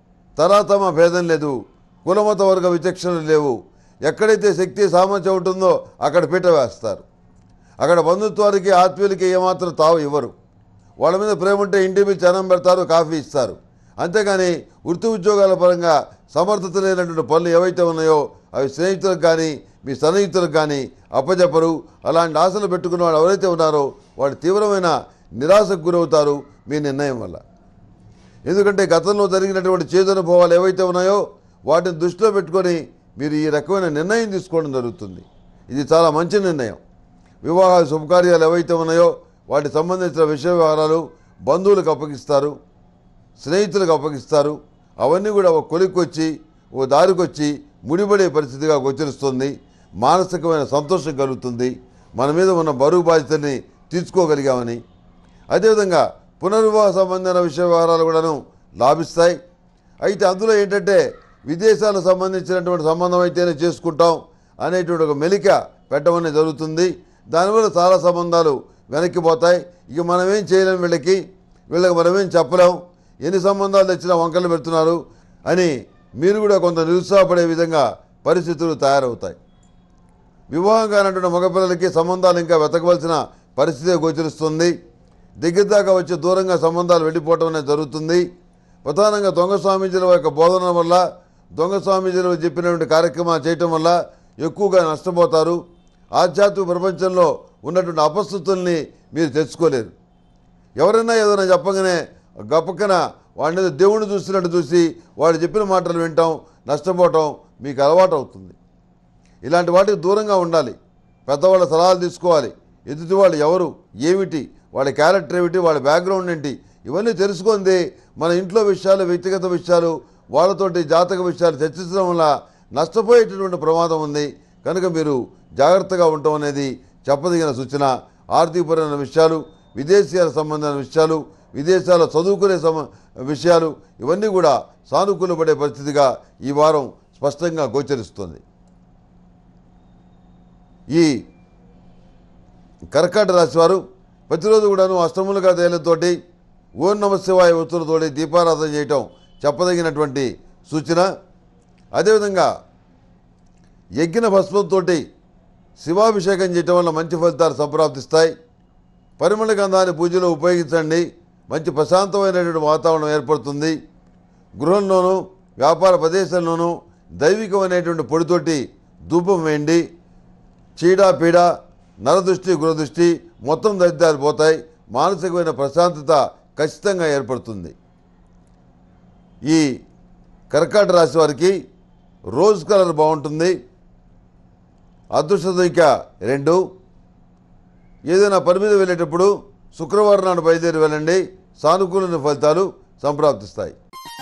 తరాతమ భేదం లేదు కులమత వర్గ విచక్షణలు లేవు ఎక్కడైతే శక్తి సామర్థ్యం ఉంటుందో అక్కడ పీట వేస్తారు అక్కడ బంధుత్వానికి ఆత్మీయులకి ఏమాత్రం తావు ఇవ్వరు వాళ్ళ మీద ప్రేమ ఉంటే ఇంటి మీద అన్నం పెడతారు కాఫీ ఇస్తారు అంతేగాని వృత్తి ఉద్యోగాల పరంగా సమర్థత లేనటువంటి పనులు ఏవైతే ఉన్నాయో అవి స్నేహితులకు కానీ మీ సన్నిహితులకు కానీ అప్పచెప్పరు అలాంటి ఆశలు పెట్టుకున్న వాళ్ళు ఎవరైతే ఉన్నారో వాళ్ళు తీవ్రమైన నిరాశకు గురవుతారు మీ నిర్ణయం వల్ల ఎందుకంటే గతంలో జరిగినటువంటి చేదనుభవాలు ఏవైతే ఉన్నాయో వాటిని దృష్టిలో పెట్టుకొని మీరు ఈ రకమైన నిర్ణయం తీసుకోవడం జరుగుతుంది ఇది చాలా మంచి నిర్ణయం వివాహ శుభకార్యాలు ఏవైతే ఉన్నాయో వాటికి సంబంధించిన విషయ వ్యవహారాలు బంధువులకు అప్పగిస్తారు స్నేహితులకు అప్పగిస్తారు అవన్నీ కూడా ఒక కొలిక్కొచ్చి ఓ దారికొచ్చి ముడిపడే పరిస్థితిగా గోచరిస్తుంది మానసికమైన సంతోషం కలుగుతుంది మన మీద ఉన్న బరువు బాధ్యతల్ని తీర్చుకోగలిగామని అదేవిధంగా పునర్వివాహ సంబంధమైన విషయ వ్యవహారాలు కూడాను లాభిస్తాయి అయితే అందులో ఏంటంటే విదేశాలకు సంబంధించినటువంటి సంబంధం అయితేనే చేసుకుంటాం అనేటువంటి ఒక మెలిక పెట్టమని జరుగుతుంది దానివల్ల చాలా సంబంధాలు వెనక్కిపోతాయి ఇక మనమేం చేయలేం వీళ్ళకి వీళ్ళకి మనమేం చెప్పలేం ఎన్ని సంబంధాలు తెచ్చినా వంకలు పెడుతున్నారు అని మీరు కూడా కొంత నిరుత్సాహపడే విధంగా పరిస్థితులు తయారవుతాయి వివాహం కానటువంటి మగపిల్లలకి సంబంధాలు ఇంకా వెతకవలసిన పరిస్థితి గోచరిస్తుంది దగ్గర దాకా వచ్చి దూరంగా సంబంధాలు వెళ్ళిపోవటం అనేది జరుగుతుంది ప్రధానంగా దొంగ స్వామీజీల యొక్క బోధన వల్ల దొంగ స్వామీజీలు చెప్పినటువంటి కార్యక్రమాలు చేయటం వల్ల ఎక్కువగా నష్టపోతారు ఆధ్యాత్మిక ప్రపంచంలో ఉన్నటువంటి అపస్థుతుల్ని మీరు తెచ్చుకోలేరు ఎవరైనా ఏదైనా చెప్పగానే గప్పకన వాడిని ఏదో దేవుణ్ణి చూస్తున్నట్టు చూసి వాడు చెప్పిన మాటలు వింటాం నష్టపోవటం మీకు అలవాటు అవుతుంది ఇలాంటి వాటికి దూరంగా ఉండాలి పెద్దవాళ్ళ సలహాలు తీసుకోవాలి ఎదుటి వాళ్ళు ఎవరు ఏమిటి వాళ్ళ క్యారెక్టర్ ఏమిటి వాళ్ళ బ్యాక్గ్రౌండ్ ఏంటి ఇవన్నీ తెలుసుకుంది మన ఇంట్లో విషయాలు వ్యక్తిగత విషయాలు వాళ్ళతోటి జాతక విషయాలు చర్చించడం వల్ల నష్టపోయేటటువంటి ప్రమాదం ఉంది కనుక మీరు జాగ్రత్తగా ఉండటం అనేది చెప్పదగిన సూచన ఆర్థికపరమైన విషయాలు విదేశీయాల సంబంధమైన విషయాలు విదేశాల్లో చదువుకునే సమ విషయాలు ఇవన్నీ కూడా సానుకూలపడే పరిస్థితిగా ఈ వారం స్పష్టంగా గోచరిస్తుంది ఈ కర్కాట రాశి వారు ప్రతిరోజు కూడాను అష్టములుగా తేలతోటి ఓం నమ శివాయ వస్తువులతోటి దీపారాధన చేయటం చెప్పదగినటువంటి సూచన అదేవిధంగా యజ్ఞ భస్మంతో శివాభిషేకం చేయటం వల్ల మంచి ఫలితాలు సంప్రాప్తిస్తాయి పరిమళ గంధాన్ని పూజలో ఉపయోగించండి మంచి ప్రశాంతమైనటువంటి వాతావరణం ఏర్పడుతుంది గృహంలోనూ వ్యాపార ప్రదేశంలోనూ దైవికమైనటువంటి పొడితోటి ధూపం వేయండి చీడ పీడ నరదృష్టి గురదృష్టి మొత్తం దరిద్రాలు పోతాయి మానసికమైన ప్రశాంతత ఖచ్చితంగా ఏర్పడుతుంది ఈ కర్కాట రాశి వారికి రోజ్ కలర్ బాగుంటుంది అదృష్ట సంఖ్య రెండు ఏదైనా పని మీద వెళ్ళేటప్పుడు శుక్రవారం నాడు బయలుదేరి వెళ్ళండి సానుకూలమైన ఫలితాలు సంప్రాప్తిస్తాయి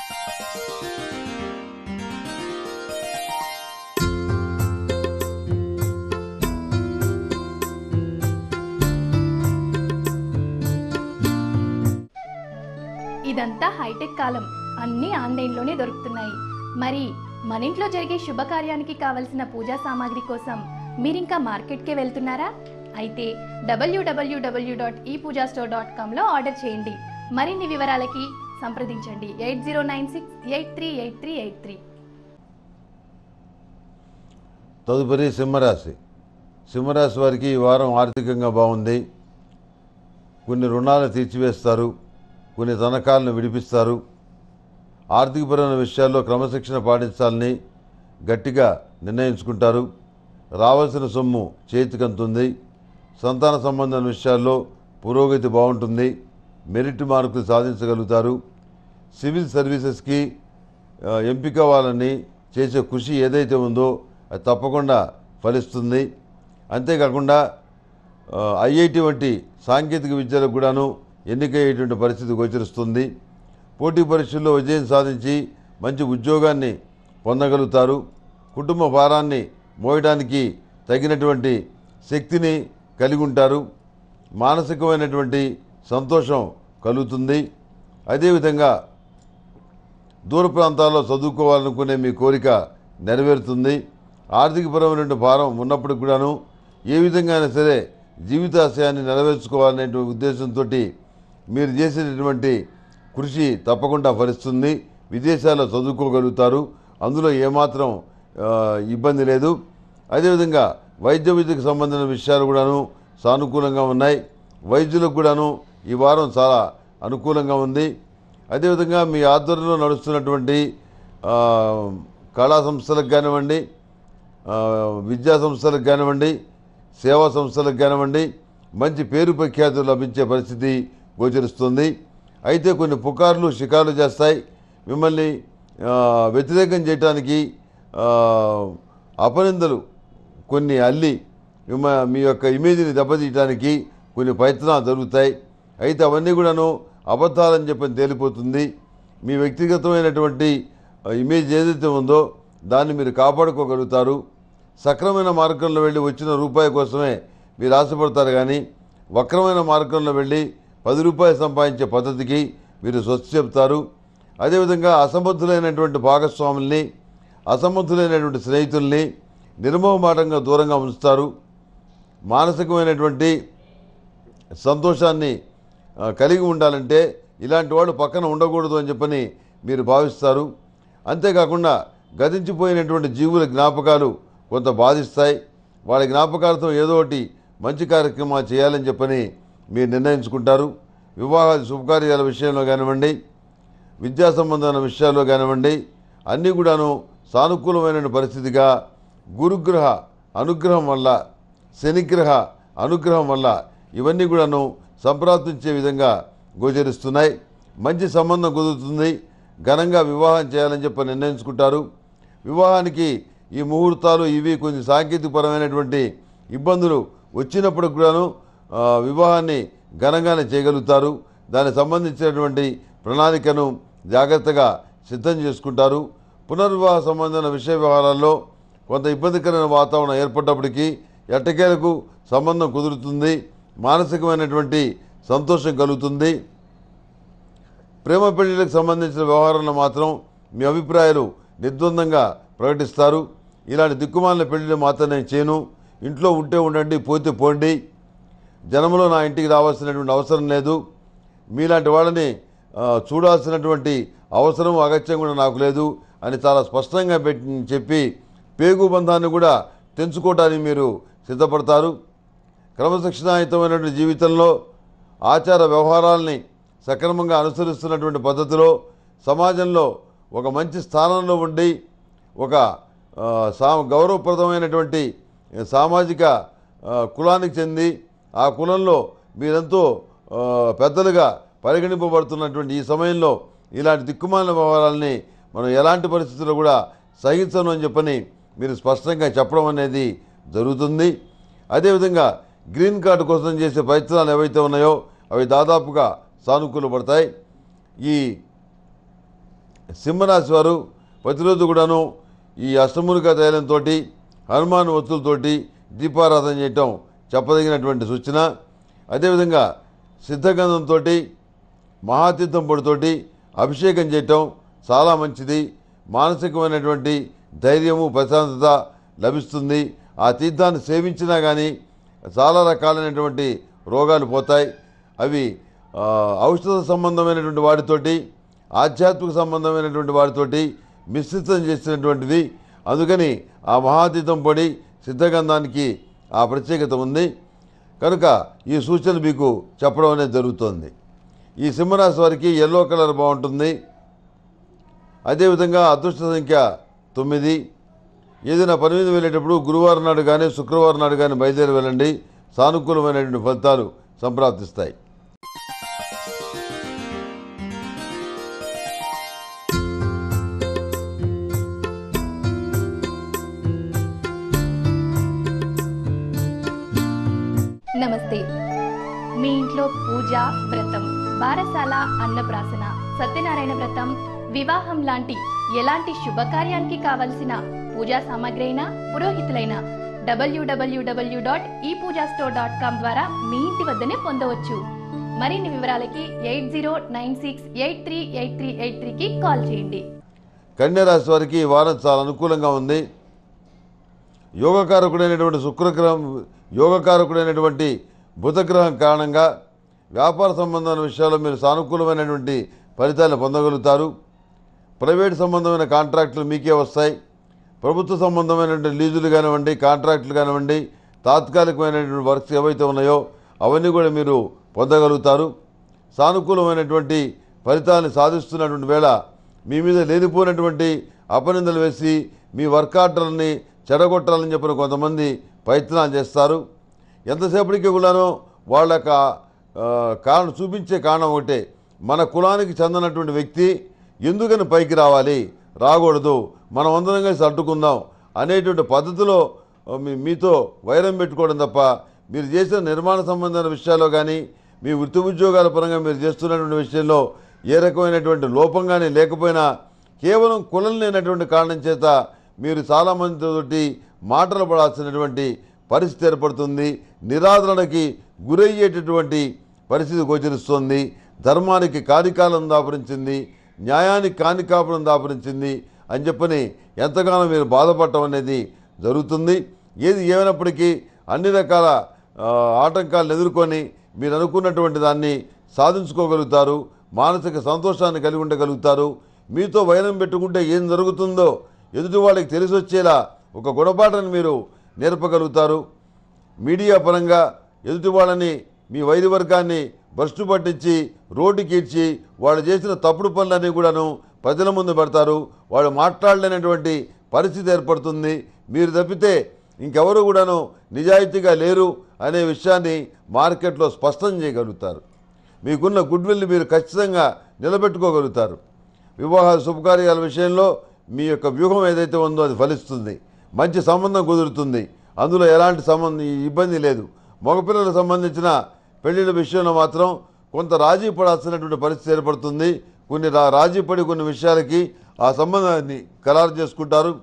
ఇదంతా హైటెక్ కాలం అన్నీ ఆన్లైన్లోనే దొరుకుతున్నాయి మరి మన ఇంట్లో జరిగే శుభకార్యానికి కావలసిన పూజా సామాగ్రి కోసం మీరింకా మార్కెట్కే వెళ్తున్నారా అయితే డబ్ల్యూడబ్ల్యూడబ్ల్యూ డాట్ ఈ పూజా స్టోర్ డాట్ కామ్లో ఆర్డర్ చేయండి మరిన్ని వివరాలకి సంప్రదించండి eight zero nine six eight three eight three eight three తదుపరి సింహరాశి సింహరాశి వారికి ఈ వారం ఆర్థికంగా బాగుంది కొన్ని రుణాలు తీర్చివేస్తారు కొన్ని తనఖాలను విడిపిస్తారు ఆర్థికపరమైన విషయాల్లో క్రమశిక్షణ పాటించాలని గట్టిగా నిర్ణయించుకుంటారు రావాల్సిన సొమ్ము చేతికంతుంది సంతాన సంబంధమైన విషయాల్లో పురోగతి బాగుంటుంది మెరిట్ మార్కులు సాధించగలుగుతారు సివిల్ సర్వీసెస్కి ఆ, ఎంపిక అవ్వాలని చేసే కృషి ఏదైతే ఉందో అది తప్పకుండా ఫలిస్తుంది అంతేకాకుండా ఐఐటి వంటి సాంకేతిక విద్యలకు కూడాను ఎన్నికయ్యేటువంటి పరిస్థితి గోచరిస్తుంది పోటీ పరీక్షల్లో విజయం సాధించి మంచి ఉద్యోగాన్ని పొందగలుగుతారు కుటుంబ భారాన్ని మోయడానికి తగినటువంటి శక్తిని కలిగి ఉంటారు మానసికమైనటువంటి సంతోషం కలుగుతుంది అదేవిధంగా దూర ప్రాంతాల్లో చదువుకోవాలనుకునే మీ కోరిక నెరవేరుతుంది ఆర్థికపరమైన భారం ఉన్నప్పటికి కూడాను ఏ విధంగా అయినా సరే జీవితాశయాన్ని నెరవేర్చుకోవాలనే ఉద్దేశంతో మీరు చేసేటటువంటి కృషి తప్పకుండా ఫలిస్తుంది విదేశాల్లో చదువుకోగలుగుతారు అందులో ఏమాత్రం ఆ, ఇబ్బంది లేదు అదేవిధంగా వైద్య విద్యకు సంబంధించిన విషయాలు కూడాను సానుకూలంగా ఉన్నాయి వైద్యులకు కూడాను ఈ వారం చాలా అనుకూలంగా ఉంది అదేవిధంగా మీ ఆధ్వర్యంలో నడుస్తున్నటువంటి ఆ, కళా సంస్థలకు కానివ్వండి ఆ, విద్యా సంస్థలకు కానివ్వండి సేవా సంస్థలకు కానివ్వండి మంచి పేరు ప్రఖ్యాతులు లభించే పరిస్థితి గోచరిస్తుంది అయితే కొన్ని పుకార్లు షికార్లు చేస్తాయి మిమ్మల్ని ఆ, వ్యతిరేకం చేయటానికి ఆ, అపనిందలు కొన్ని అల్లి మిమ్మ మీ యొక్క ఇమేజ్ని దెబ్బతీయడానికి కొన్ని ప్రయత్నాలు జరుగుతాయి అయితే అవన్నీ కూడాను అబద్ధాలని చెప్పని తేలిపోతుంది మీ వ్యక్తిగతమైనటువంటి ఆ, ఇమేజ్ ఏదైతే ఉందో దాన్ని మీరు కాపాడుకోగలుగుతారు సక్రమైన మార్గంలో వెళ్ళి వచ్చిన రూపాయి కోసమే మీరు ఆశపడతారు కానీ వక్రమైన మార్గంలో వెళ్ళి పది రూపాయలు సంపాదించే పద్ధతికి మీరు స్వచ్ఛ చెప్తారు అదేవిధంగా అసమర్థులైనటువంటి భాగస్వాముల్ని అసమర్థులైనటువంటి స్నేహితుల్ని నిర్మోహమాటంగా దూరంగా ఉంచుతారు మానసికమైనటువంటి సంతోషాన్ని ఆ, కలిగి ఉండాలంటే ఇలాంటి వాడు పక్కన ఉండకూడదు అని చెప్పని మీరు భావిస్తారు అంతేకాకుండా గతించిపోయినటువంటి జీవుల జ్ఞాపకాలు కొంత బాధిస్తాయి వాళ్ళ జ్ఞాపకాలతో ఏదో ఒకటి మంచి కార్యక్రమాలు చేయాలని చెప్పని మీరు నిర్ణయించుకుంటారు వివాహాది శుభకార్యాల విషయంలో కానివ్వండి విద్యా సంబంధమైన విషయాల్లో కానివ్వండి అన్నీ కూడాను సానుకూలమైన పరిస్థితిగా గురుగ్రహ అనుగ్రహం వల్ల శనిగ్రహ అనుగ్రహం వల్ల ఇవన్నీ కూడాను సంప్రాప్తించే విధంగా గోచరిస్తున్నాయి మంచి సంబంధం కుదురుతుంది ఘనంగా వివాహం చేయాలని చెప్పి నిర్ణయించుకుంటారు వివాహానికి ఈ ముహూర్తాలు ఇవి కొంచెం సాంకేతికపరమైనటువంటి ఇబ్బందులు వచ్చినప్పుడు కూడాను ఆ, వివాహాన్ని ఘనంగానే చేయగలుగుతారు దానికి సంబంధించినటువంటి ప్రణాళికను జాగ్రత్తగా సిద్ధం చేసుకుంటారు పునర్వివాహ సంబంధమైన విషయ వ్యవహారాల్లో కొంత ఇబ్బందికరమైన వాతావరణం ఏర్పడ్డప్పటికీ ఎట్టకేలకు సంబంధం కుదురుతుంది మానసికమైనటువంటి సంతోషం కలుగుతుంది ప్రేమ పెళ్లిలకు సంబంధించిన వ్యవహారంలో మాత్రం మీ అభిప్రాయాలు నిర్ద్వందంగా ప్రకటిస్తారు ఇలాంటి దిక్కుమాలిన పెళ్లిని మాత్రం నేను చేయను ఇంట్లో ఉంటే ఉండండి పోతే పోండి జనంలో నా ఇంటికి రావాల్సినటువంటి అవసరం లేదు మీలాంటి వాళ్ళని ఆ, చూడాల్సినటువంటి అవసరం అగత్యం కూడా నాకు లేదు అని చాలా స్పష్టంగా పెట్టి చెప్పి పేగు బంధాన్ని కూడా తెంచుకోవడానికి మీరు సిద్ధపడతారు క్రమశిక్షణాయుతమైనటువంటి జీవితంలో ఆచార వ్యవహారాల్ని సక్రమంగా అనుసరిస్తున్నటువంటి పద్ధతిలో సమాజంలో ఒక మంచి స్థానంలో ఉండి ఒక ఆ, సా గౌరవప్రదమైనటువంటి సామాజిక ఆ, కులానికి చెంది ఆ కులంలో మీరెంతో ఆ, పెద్దలుగా పరిగణింపబడుతున్నటువంటి ఈ సమయంలో ఇలాంటి దిక్కుమాలిన వ్యవహారాలని మనం ఎలాంటి పరిస్థితుల్లో కూడా సహించను అని చెప్పని మీరు స్పష్టంగా చెప్పడం అనేది జరుగుతుంది అదేవిధంగా గ్రీన్ కార్డు కోసం చేసే ప్రయత్నాలు ఏవైతే ఉన్నాయో అవి దాదాపుగా సానుకూలపడతాయి ఈ సింహరాశి వారు ప్రతిరోజు కూడాను ఈ అష్టమూలిక తైలంతో హనుమాన్ వస్తువులతోటి దీపారాధన చేయటం చెప్పదగినటువంటి సూచన అదేవిధంగా సిద్ధగంధంతో మహాతీర్థం పొడితోటి అభిషేకం చేయటం చాలా మంచిది మానసికమైనటువంటి ధైర్యము ప్రశాంతత లభిస్తుంది ఆ తీర్థాన్ని సేవించినా కానీ చాలా రకాలైనటువంటి రోగాలు పోతాయి అవి ఆ, ఔషధ సంబంధమైనటువంటి వాటితోటి ఆధ్యాత్మిక సంబంధమైనటువంటి వాటితోటి మిశ్రితం చేసినటువంటిది అందుకని ఆ మహాతీతం పొడి సిద్ధగంధానికి ఆ ప్రత్యేకత ఉంది కనుక ఈ సూచన మీకు చెప్పడం అనేది జరుగుతోంది ఈ సింహరాశి వారికి ఎల్లో కలర్ బాగుంటుంది అదేవిధంగా అదృష్ట సంఖ్య తొమ్మిది ఏదైనా పని మీద వెళ్ళేటప్పుడు గురువారం నాడు కానీ శుక్రవారం నాడు కానీ బయలుదేరి వెళ్ళండి సానుకూలమైనటువంటి ఫలితాలు సంప్రాప్తిస్తాయి నమస్తే మీ ఇంట్లో పూజ వ్రతం బారసాల అన్నప్రాసన సత్యనారాయణ వ్రతం వివాహం లాంటి ఎలాంటి శుభకార్యానికి కావలసిన పూజా సామాగ్రి అయినా పురోహితులైన డబ్ల్యూడబ్ల్యూడబ్ల్యూ డాట్ ఈ పూజా స్టోర్ డాట్ కామ్ ద్వారా మీ ఇంటి వద్దనే పొందవచ్చు మరిన్ని వివరాలకి eight zero nine six eight three eight three eight త్రీకి కాల్ చేయండి కన్యారాశి వారికి ఈ వారం చాలా అనుకూలంగా ఉంది యోగకారకుడైనటువంటి శుక్రగ్రహం యోగకారకుడైనటువంటి బుధగ్రహం కారణంగా వ్యాపార సంబంధమైన విషయాల్లో మీరు సానుకూలమైనటువంటి ఫలితాలను పొందగలుగుతారు ప్రైవేట్ సంబంధమైన కాంట్రాక్టులు మీకే వస్తాయి ప్రభుత్వ సంబంధమైనటువంటి లీజులు కానివ్వండి కాంట్రాక్టులు కానివ్వండి తాత్కాలికమైనటువంటి వర్క్స్ ఏవైతే ఉన్నాయో అవన్నీ కూడా మీరు పొందగలుగుతారు సానుకూలమైనటువంటి ఫలితాన్ని సాధిస్తున్నటువంటి వేళ మీ మీద లేనిపోయినటువంటి అపనిందలు వేసి మీ వర్క్ ఆర్డర్ని చెడగొట్టాలని చెప్పిన కొంతమంది ప్రయత్నాలు చేస్తారు ఎంతసేపటికి కూడాను వాళ్ళ యొక్క ఆ, కారణం చూపించే కారణం ఒకటే మన కులానికి చెందినటువంటి వ్యక్తి ఎందుకని పైకి రావాలి రాకూడదు మనం అందరం కలిసి అడ్డుకుందాం అనేటువంటి పద్ధతిలో ఆ, మీ మీతో వైరం పెట్టుకోవడం తప్ప మీరు చేసిన నిర్మాణ సంబంధమైన విషయాల్లో కానీ మీ వృత్తి ఉద్యోగాల పరంగా మీరు చేస్తున్నటువంటి విషయంలో ఏ రకమైనటువంటి లోపం కానీ లేకపోయినా కేవలం కులం లేనటువంటి కారణం చేత మీరు చాలామందితోటి మాటలు పడాల్సినటువంటి పరిస్థితి ఏర్పడుతుంది నిరాదరణకి గురయ్యేటటువంటి పరిస్థితి గోచరిస్తుంది ధర్మానికి కానికాలం దాపురించింది న్యాయానికి కానికాపురం దాపురించింది అని చెప్పని ఎంతగానో మీరు బాధపడటం అనేది జరుగుతుంది ఏది ఏమైనప్పటికీ అన్ని రకాల ఆ, ఆటంకాలను ఎదుర్కొని మీరు అనుకున్నటువంటి దాన్ని సాధించుకోగలుగుతారు మానసిక సంతోషాన్ని కలిగి ఉండగలుగుతారు మీతో వైరం పెట్టుకుంటే ఏం జరుగుతుందో ఎదుటి వాళ్ళకి తెలిసి వచ్చేలా ఒక గుణపాఠాన్ని మీరు నేర్పగలుగుతారు మీడియా పరంగా ఎదుటి వాళ్ళని మీ వైరి వర్గాన్ని భ్రష్టు పట్టించి రోడ్డుకి ఇచ్చి వాళ్ళు చేసిన తప్పుడు పనులన్నీ కూడాను ప్రజల ముందు పెడతారు వాళ్ళు మాట్లాడలేనటువంటి పరిస్థితి ఏర్పడుతుంది మీరు తప్పితే ఇంకెవరు కూడాను నిజాయితీగా లేరు అనే విషయాన్ని మార్కెట్లో స్పష్టం చేయగలుగుతారు మీకున్న గుడ్ విల్ని మీరు ఖచ్చితంగా నిలబెట్టుకోగలుగుతారు వివాహ శుభకార్యాల విషయంలో మీ యొక్క వ్యూహం ఏదైతే ఉందో అది ఫలిస్తుంది మంచి సంబంధం కుదురుతుంది అందులో ఎలాంటి సంబంధం ఇబ్బంది లేదు మగపిల్లలకు సంబంధించిన పెళ్లిళ్ళ విషయంలో మాత్రం కొంత రాజీ పడాల్సినటువంటి పరిస్థితి ఏర్పడుతుంది కొన్ని రా రాజీ పడి కొన్ని విషయాలకి ఆ సంబంధాన్ని ఖరారు చేసుకుంటారు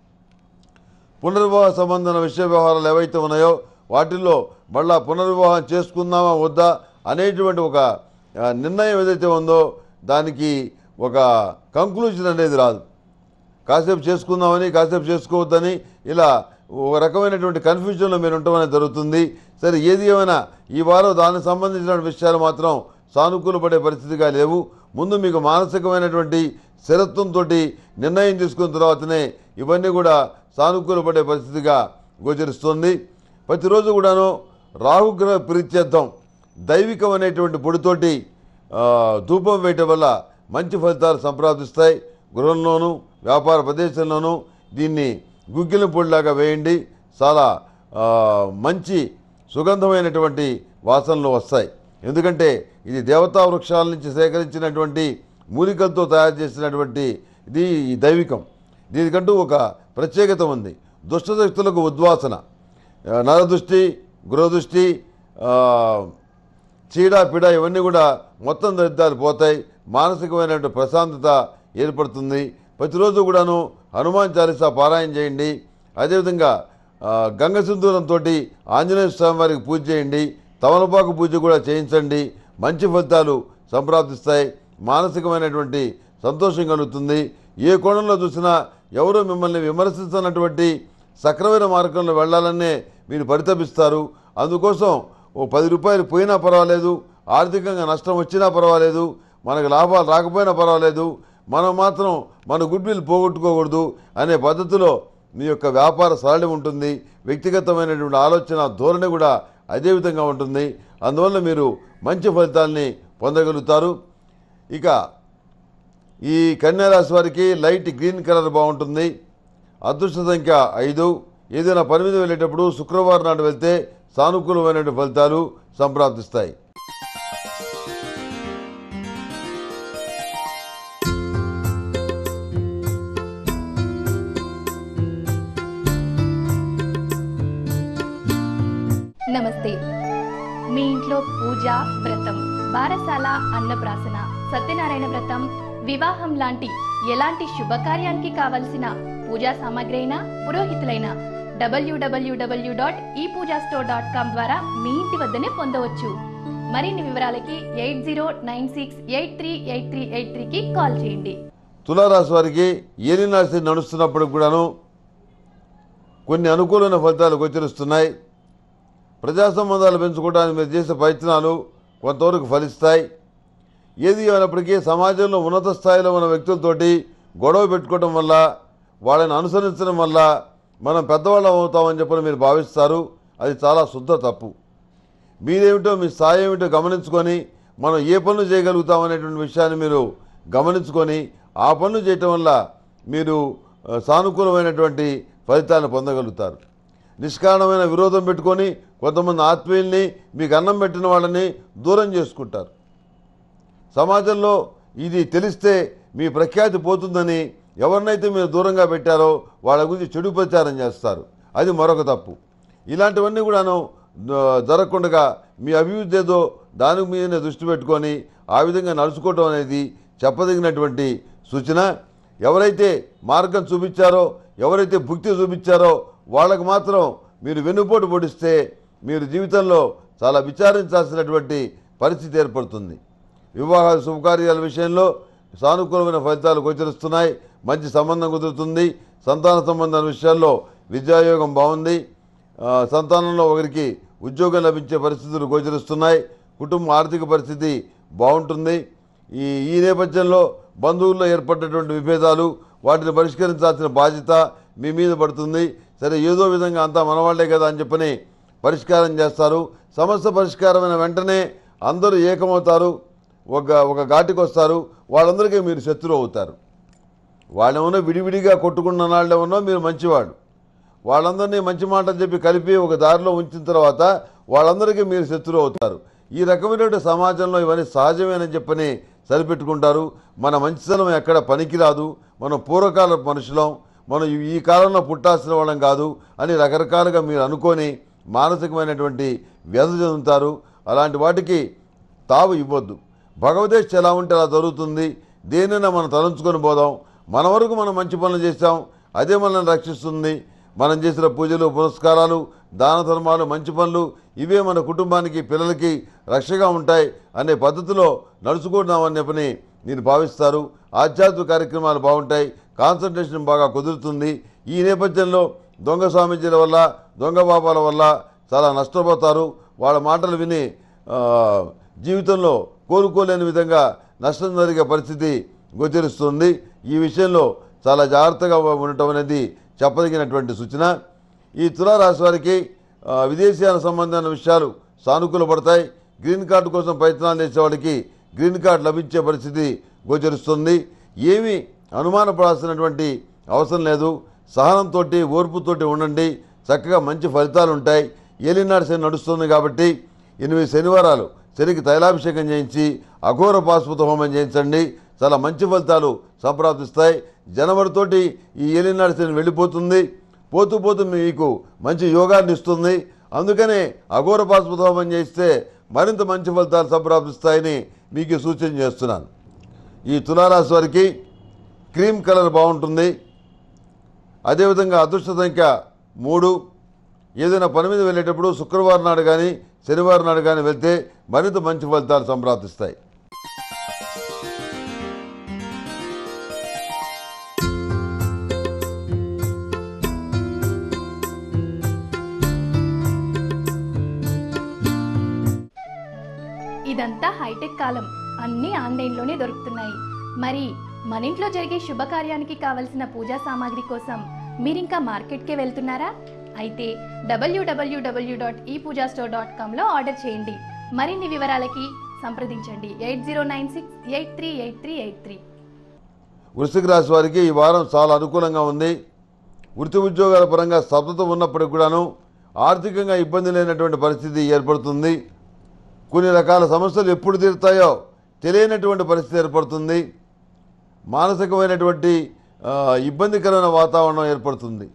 పునర్వివాహ సంబంధమైన విషయ వ్యవహారాలు ఏవైతే ఉన్నాయో వాటిల్లో మళ్ళా పునర్వివాహం చేసుకుందామా వద్దా అనేటువంటి ఒక ఆ, నిర్ణయం ఏదైతే ఉందో దానికి ఒక కంక్లూజన్ అనేది రాదు కాసేపు చేసుకుందామని కాసేపు చేసుకోవద్దని ఇలా ఒక రకమైనటువంటి కన్ఫ్యూజన్లో మీరు ఉండటం అనేది జరుగుతుంది సరే ఏది ఏమైనా ఈ వారం దానికి సంబంధించిన విషయాలు మాత్రం సానుకూలపడే పరిస్థితిగా లేవు ముందు మీకు మానసికమైనటువంటి స్థిరత్వంతో నిర్ణయం తీసుకున్న తర్వాతనే ఇవన్నీ కూడా సానుకూలపడే పరిస్థితిగా గోచరిస్తుంది ప్రతిరోజు కూడాను రాహుగ్రహ ప్రీత్యర్థం దైవికం అనేటువంటి పొడితోటి ఆ, ధూపం వేయటం వల్ల మంచి ఫలితాలు సంప్రాప్తిస్తాయి గృహంలోనూ వ్యాపార ప్రదేశంలోనూ దీన్ని గుగ్గిలం పొడిలాగా వేయండి చాలా ఆ, మంచి సుగంధమైనటువంటి వాసనలు వస్తాయి ఎందుకంటే ఇది దేవతా వృక్షాల నుంచి సేకరించినటువంటి మూలికలతో తయారు చేసినటువంటి ఇది ఈ దైవికం దీనికంటూ ఒక ప్రత్యేకత ఉంది దుష్టశక్తులకు ఉద్వాసన ఆ, నరదృష్టి గృహదృష్టి ఆ, చీడ పీడ ఇవన్నీ కూడా మొత్తం దరిద్రాలు పోతాయి మానసికమైనటువంటి ప్రశాంతత ఏర్పడుతుంది ప్రతిరోజు కూడాను హనుమాన్ చాలీసా పారాయణ చేయండి అదేవిధంగా ఆ, గంగ సింధూరంతో ఆంజనేయ స్వామి వారికి పూజ చేయండి తమలపాకు పూజ కూడా చేయించండి మంచి ఫలితాలు సంప్రాప్తిస్తాయి మానసికమైనటువంటి సంతోషం కలుగుతుంది ఏ కోణంలో చూసినా ఎవరో మిమ్మల్ని విమర్శిస్తున్నటువంటి సక్రమైన మార్గంలో వెళ్ళాలనే మీరు పరితపిస్తారు అందుకోసం ఓ పది రూపాయలు పోయినా పర్వాలేదు ఆర్థికంగా నష్టం వచ్చినా పర్వాలేదు మనకు లాభాలు రాకపోయినా పర్వాలేదు మనం మాత్రం మన గుడ్ విల్ పోగొట్టుకోకూడదు అనే పద్ధతిలో మీ యొక్క వ్యాపార సరళి ఉంటుంది వ్యక్తిగతమైనటువంటి ఆలోచన ధోరణి కూడా అదే విధంగా ఉంటుంది అందువల్ల మీరు మంచి ఫలితాల్ని పొందగలుగుతారు ఇక ఈ కన్యారాశి వారికి లైట్ గ్రీన్ కలర్ బాగుంటుంది అదృష్ట సంఖ్య ఐదు ఏదైనా పని మీద వెళ్ళేటప్పుడు శుక్రవారం నాడు వెళ్తే సానుకూలమైన ఫలితాలు సంప్రాప్తిస్తాయి నమస్తే మీ ఇంట్లో పూజ వ్రతం బారసాల అన్నప్రాసన సత్యనారాయణ వ్రతం వివాహం లాంటి ఎలాంటి శుభకార్యానికి కావలసిన పూజా సామాగ్రి అయినా పురోహితులైన డబ్ల్యూడబ్ల్యూడబ్ల్యూ డాట్ ఈ పూజా స్టోర్ డాట్ కామ్ ద్వారా మీ ఇంటి వద్దనే పొందవచ్చు మరిన్ని వివరాలకి eight zero nine six eight three eight three eight త్రీకి కాల్ చేయండి తులారాశి వారికి ఏలినాశి నడుస్తున్నప్పుడు కూడాను కొన్ని అనుకూలమైన ఫలితాలు గోచరిస్తున్నాయి ప్రజా సంబంధాలు పెంచుకోవడానికి మీరు చేసే ప్రయత్నాలు కొంతవరకు ఫలిస్తాయి ఏది అయినప్పటికీ సమాజంలో ఉన్నత స్థాయిలో ఉన్న వ్యక్తులతోటి గొడవ పెట్టుకోవడం వల్ల వాళ్ళని అనుసరించడం వల్ల మనం పెద్దవాళ్ళం అవుతామని చెప్పని మీరు భావిస్తారు అది చాలా శుద్ధ తప్పు మీరేమిటో మీ స్థాయి ఏమిటో గమనించుకొని మనం ఏ పనులు చేయగలుగుతాం అనేటువంటి విషయాన్ని మీరు గమనించుకొని ఆ పనులు చేయటం వల్ల మీరు ఆ, సానుకూలమైనటువంటి ఫలితాలను పొందగలుగుతారు నిష్కారణమైన విరోధం పెట్టుకొని కొంతమంది ఆత్మీయుల్ని మీకు అన్నం పెట్టిన వాళ్ళని దూరం చేసుకుంటారు సమాజంలో ఇది తెలిస్తే మీ ప్రఖ్యాతి పోతుందని ఎవరినైతే మీరు దూరంగా పెట్టారో వాళ్ళ గురించి చెడు ప్రచారం చేస్తారు అది మరొక తప్పు ఇలాంటివన్నీ కూడాను ఆ, జరగకుండా మీ అభివృద్ధి ఏదో దాని మీదనే దృష్టి పెట్టుకొని ఆ విధంగా నడుచుకోవటం అనేది చెప్పదగినటువంటి సూచన ఎవరైతే మార్గం చూపించారో ఎవరైతే భుక్తి చూపించారో వాళ్ళకు మాత్రం మీరు వెన్నుపోటు పొడిస్తే మీరు జీవితంలో చాలా విచారించాల్సినటువంటి పరిస్థితి ఏర్పడుతుంది వివాహాల శుభకార్యాల విషయంలో సానుకూలమైన ఫలితాలు గోచరిస్తున్నాయి మంచి సంబంధం కుదురుతుంది సంతాన సంబంధాల విషయాల్లో విద్యాయోగం బాగుంది ఆ, సంతానంలో ఒకరికి ఉద్యోగం లభించే పరిస్థితులు గోచరిస్తున్నాయి కుటుంబ ఆర్థిక పరిస్థితి బాగుంటుంది ఈ ఈ నేపథ్యంలో బంధువుల్లో ఏర్పడినటువంటి విభేదాలు వాటిని పరిష్కరించాల్సిన బాధ్యత మీ మీద పడుతుంది సరే ఏదో విధంగా అంతా మనవాళ్లే కదా అని చెప్పని పరిష్కారం చేస్తారు సమస్య పరిష్కారమైన వెంటనే అందరూ ఏకమవుతారు ఒక ఒక ఘాటికి వస్తారు వాళ్ళందరికీ మీరు శత్రువు అవుతారు వాళ్ళేమన్నా విడివిడిగా కొట్టుకున్న వాళ్ళేమన్నా మీరు మంచివాడు వాళ్ళందరినీ మంచి మాటలు చెప్పి కలిపి ఒక దారిలో ఉంచిన తర్వాత వాళ్ళందరికీ మీరు శత్రువు అవుతారు ఈ రకమైనటువంటి సమాజంలో ఇవన్నీ సహజమేనని చెప్పని సరిపెట్టుకుంటారు మన మంచితనం ఎక్కడ పనికిరాదు మనం పూర్వకాల మనుషులం మనం ఈ- ఈ కాలంలో పుట్టాల్సిన వాళ్ళం కాదు అని రకరకాలుగా మీరు అనుకొని మానసికమైనటువంటి వ్యధ చెందుతారు అలాంటి వాటికి తావు ఇవ్వద్దు భగవదేశ్ ఎలా ఉంటే అలా జరుగుతుంది దేనైనా మనం తలంచుకొని పోదాం మన వరకు మనం మంచి పనులు చేస్తాం అదే మనల్ని రక్షిస్తుంది మనం చేసిన పూజలు పురస్కారాలు దాన ధర్మాలు మంచి పనులు ఇవే మన కుటుంబానికి పిల్లలకి రక్షగా ఉంటాయి అనే పద్ధతిలో నడుచుకుంటున్నామని చెప్పని మీరు భావిస్తారు ఆధ్యాత్మిక కార్యక్రమాలు బాగుంటాయి కాన్సన్ట్రేషన్ బాగా కుదురుతుంది ఈ నేపథ్యంలో దొంగ స్వామీజీల వల్ల దొంగ బాబాల వల్ల చాలా నష్టపోతారు వాళ్ళ మాటలు విని ఆ, జీవితంలో కోలుకోలేని విధంగా నష్టం జరిగే పరిస్థితి గోచరిస్తుంది ఈ విషయంలో చాలా జాగ్రత్తగా ఉండటం అనేది చెప్పదగినటువంటి సూచన ఈ తులారాశి వారికి ఆ, విదేశీయాల సంబంధమైన విషయాలు సానుకూల పడతాయి గ్రీన్ కార్డు కోసం ప్రయత్నాలు చేసే వాళ్ళకి గ్రీన్ కార్డు లభించే పరిస్థితి గోచరిస్తుంది ఏమీ అనుమానపడాల్సినటువంటి అవసరం లేదు సహనంతో ఓర్పుతోటి ఉండండి చక్కగా మంచి ఫలితాలు ఉంటాయి ఏలినాడు శని నడుస్తుంది కాబట్టి ఎనిమిది శనివారాలు శనికి తైలాభిషేకం చేయించి అఘోర పాశుపత హోమం చేయించండి చాలా మంచి ఫలితాలు సంప్రాప్తిస్తాయి జనవరితోటి ఈ ఏలినాడు శని వెళ్ళిపోతుంది పోతూ పోతూ మీకు మంచి యోగాన్ని ఇస్తుంది అందుకనే అఘోర పాశుపత హోమం చేయిస్తే మరింత మంచి ఫలితాలు సంప్రాప్తిస్తాయని మీకు సూచన చేస్తున్నాను ఈ తులారాశి వారికి క్రీమ్ కలర్ బాగుంటుంది అదేవిధంగా అదృష్ట సంఖ్య మూడు ఏదైనా పని మీద వెళ్ళేటప్పుడు శుక్రవారం నాడు కానీ శనివారం నాడు కానీ వెళ్తే మరింత మంచి ఫలితాలు సంప్రాప్తిస్తాయి ఇదంతా హైటెక్ కాలం అన్నీ ఆన్లైన్లోనే దొరుకుతున్నాయి మరి మన ఇంట్లో జరిగే శుభకార్యానికి కావలసిన పూజా సామాగ్రి కోసం మీరింకా మార్కెట్కే వెళ్తున్నారా అయితే డబ్ల్యూడబ్ల్యూడబ్ల్యూ డాట్ ఈ పూజా స్టోర్ డాట్ కామ్లో ఆర్డర్ చేయండి మరిన్ని వివరాలకి సంప్రదించండి eight zero nine six eight three eight three eight three వృశ్చిక రాశి వారికి ఈ వారం చాలా అనుకూలంగా ఉంది వృత్తి ఉద్యోగాల పరంగా స్తబ్దత ఉన్నప్పటికి కూడాను ఆర్థికంగా ఇబ్బంది లేనటువంటి పరిస్థితి ఏర్పడుతుంది కొన్ని రకాల సమస్యలు ఎప్పుడు తీరుతాయో తెలియనటువంటి పరిస్థితి ఏర్పడుతుంది మానసికమైనటువంటి ఆ, ఇబ్బందికరమైన వాతావరణం ఏర్పడుతుంది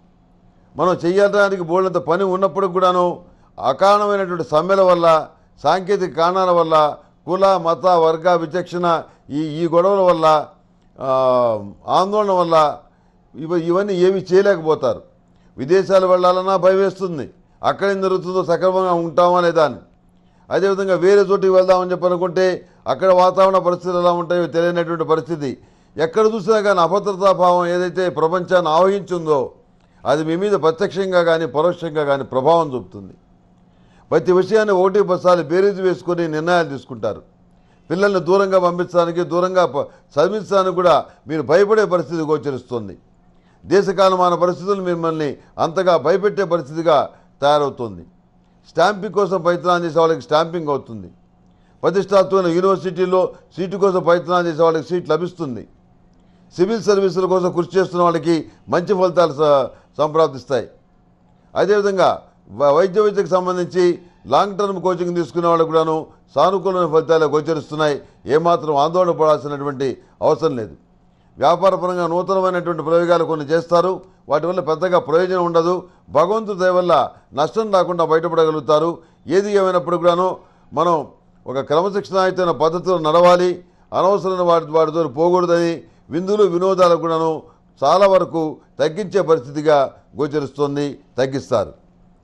మనం చేయడానికి బోల్డంత పని ఉన్నప్పటికి కూడాను అకారణమైనటువంటి సమ్మెల వల్ల సాంకేతిక కారణాల వల్ల కుల మత వర్గ విచక్షణ ఈ ఈ గొడవల వల్ల ఆ, ఆందోళన వల్ల ఇవ ఇవన్నీ ఏమి చేయలేకపోతారు విదేశాలు వెళ్ళాలన్నా భయం వేస్తుంది అక్కడ ఏం జరుగుతుందో సక్రమంగా ఉంటామా లేదా అని అదేవిధంగా వేరే చోటికి వెళ్దామని చెప్పి అనుకుంటే అక్కడ వాతావరణ పరిస్థితులు ఎలా ఉంటాయో తెలియనటువంటి పరిస్థితి ఎక్కడ చూసినా కానీ అభద్రతా భావం ఏదైతే ప్రపంచాన్ని ఆవహించిందో అది మీ మీద ప్రత్యక్షంగా కానీ పరోక్షంగా కానీ ప్రభావం చూపుతుంది ప్రతి విషయాన్ని ఒకటి పసారి బేరీజు వేసుకొని నిర్ణయాలు తీసుకుంటారు పిల్లల్ని దూరంగా పంపించడానికి దూరంగా ప- చదివించడానికి కూడా మీరు భయపడే పరిస్థితి గోచరిస్తుంది దేశకాలమాన పరిస్థితులు మిమ్మల్ని అంతగా భయపెట్టే పరిస్థితిగా తయారవుతుంది స్టాంపింగ్ కోసం ప్రయత్నం చేసే వాళ్ళకి స్టాంపింగ్ అవుతుంది ప్రతిష్టాత్మక యూనివర్సిటీలో సీటు కోసం ప్రయత్నం చేసే వాళ్ళకి సీట్ లభిస్తుంది సివిల్ సర్వీసుల కోసం కృషి చేస్తున్న వాళ్ళకి మంచి ఫలితాలు స- సంప్రాప్తిస్తాయి అదేవిధంగా వ- వైద్య విద్యకు సంబంధించి లాంగ్ టర్మ్ కోచింగ్ తీసుకునే వాళ్ళకు కూడాను సానుకూలమైన ఫలితాలు గోచరిస్తున్నాయి ఏమాత్రం ఆందోళన పడాల్సినటువంటి అవసరం లేదు వ్యాపారపరంగా నూతనమైనటువంటి ప్రయోగాలు కొన్ని చేస్తారు వాటి వల్ల పెద్దగా ప్రయోజనం ఉండదు భగవంతుడి దయ వల్ల నష్టం రాకుండా బయటపడగలుగుతారు ఏది ఏమైనప్పుడు కూడాను మనం ఒక క్రమశిక్షణాయుతమైన పద్ధతిలో నడవాలి అనవసరమైన వాటి వాటితో పోకూడదని విందులు వినోదాలకు కూడాను చాలా వరకు తగ్గించే పరిస్థితిగా గోచరిస్తుంది తగ్గిస్తారు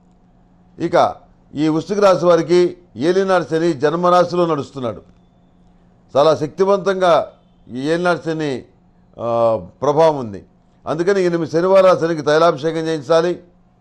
ఇక ఈ వృశ్చిక రాశి వారికి ఏలినాడు శని జన్మరాశిలో నడుస్తున్నాడు చాలా శక్తివంతంగా ఈ ఏలినాడు శని ఆ, ప్రభావం ఉంది అందుకని ఎనిమిది శనివారాలు శనికి తైలాభిషేకం చేయించాలి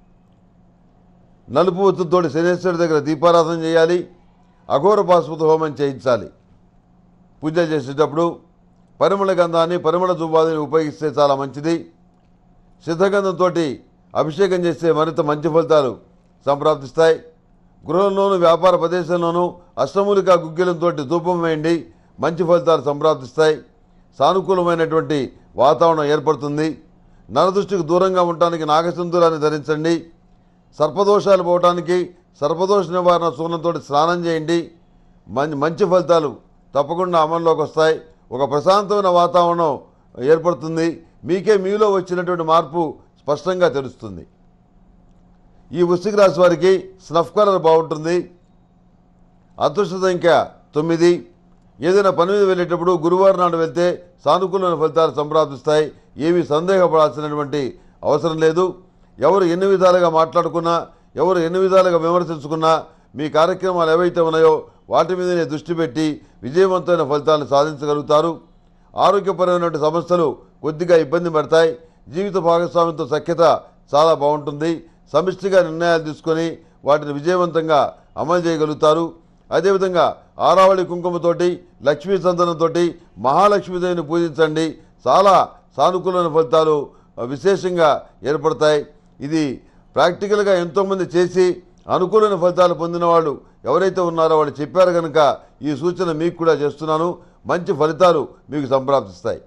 నలుపు ఒత్తుతోటి శనేశ్వరుడి దగ్గర దీపారాధన చేయాలి అఘోర పాశుపత హోమం చేయించాలి పూజ చేసేటప్పుడు పరిమళ గంధాన్ని పరిమళ దుబ్బాదిని ఉపయోగిస్తే చాలా మంచిది సిద్ధగంధంతో అభిషేకం చేస్తే మరింత మంచి ఫలితాలు సంప్రాప్తిస్తాయి గృహంలోనూ వ్యాపార ప్రదేశంలోనూ అష్టమూలిక గుగ్గిలంతో ధూపం వేయండి మంచి ఫలితాలు సంప్రాప్తిస్తాయి సానుకూలమైనటువంటి వాతావరణం ఏర్పడుతుంది నరదృష్టికి దూరంగా ఉండటానికి నాగసింధూరాన్ని ధరించండి సర్పదోషాలు పోవటానికి సర్పదోష నివారణ సూర్యంతో స్నానం చేయండి మంచి మంచి ఫలితాలు తప్పకుండా అమల్లోకి వస్తాయి ఒక ప్రశాంతమైన వాతావరణం ఏర్పడుతుంది మీకే మీలో వచ్చినటువంటి మార్పు స్పష్టంగా తెలుస్తుంది ఈ వృశ్చిక రాశి వారికి స్నఫ్ కలర్ బాగుంటుంది అదృష్ట సంఖ్య తొమ్మిది ఏదైనా పని మీద వెళ్ళేటప్పుడు గురువారం నాడు వెళ్తే సానుకూలమైన ఫలితాలు సంప్రాప్తిస్తాయి ఏమీ సందేహపడాల్సినటువంటి అవసరం లేదు ఎవరు ఎన్ని విధాలుగా మాట్లాడుకున్నా ఎవరు ఎన్ని విధాలుగా విమర్శించుకున్నా మీ కార్యక్రమాలు ఏవైతే ఉన్నాయో వాటి మీదనే దృష్టి పెట్టి విజయవంతమైన ఫలితాలను సాధించగలుగుతారు ఆరోగ్యపరమైనటువంటి సమస్యలు కొద్దిగా ఇబ్బంది పడతాయి జీవిత భాగస్వామితో సఖ్యత చాలా బాగుంటుంది సమిష్టిగా నిర్ణయాలు తీసుకొని వాటిని విజయవంతంగా అమలు చేయగలుగుతారు అదేవిధంగా ఆరావళి కుంకుమతోటి లక్ష్మీ సంతానంతోటి మహాలక్ష్మీదేవిని పూజించండి చాలా సానుకూలమైన ఫలితాలు ఆ, విశేషంగా ఏర్పడతాయి ఇది ప్రాక్టికల్గా ఎంతోమంది చేసి అనుకూలమైన ఫలితాలు పొందిన వాళ్ళు ఎవరైతే ఉన్నారో వాళ్ళు చెప్పారు కనుక ఈ సూచన మీకు కూడా చేస్తున్నాను మంచి ఫలితాలు మీకు సంప్రాప్తిస్తాయి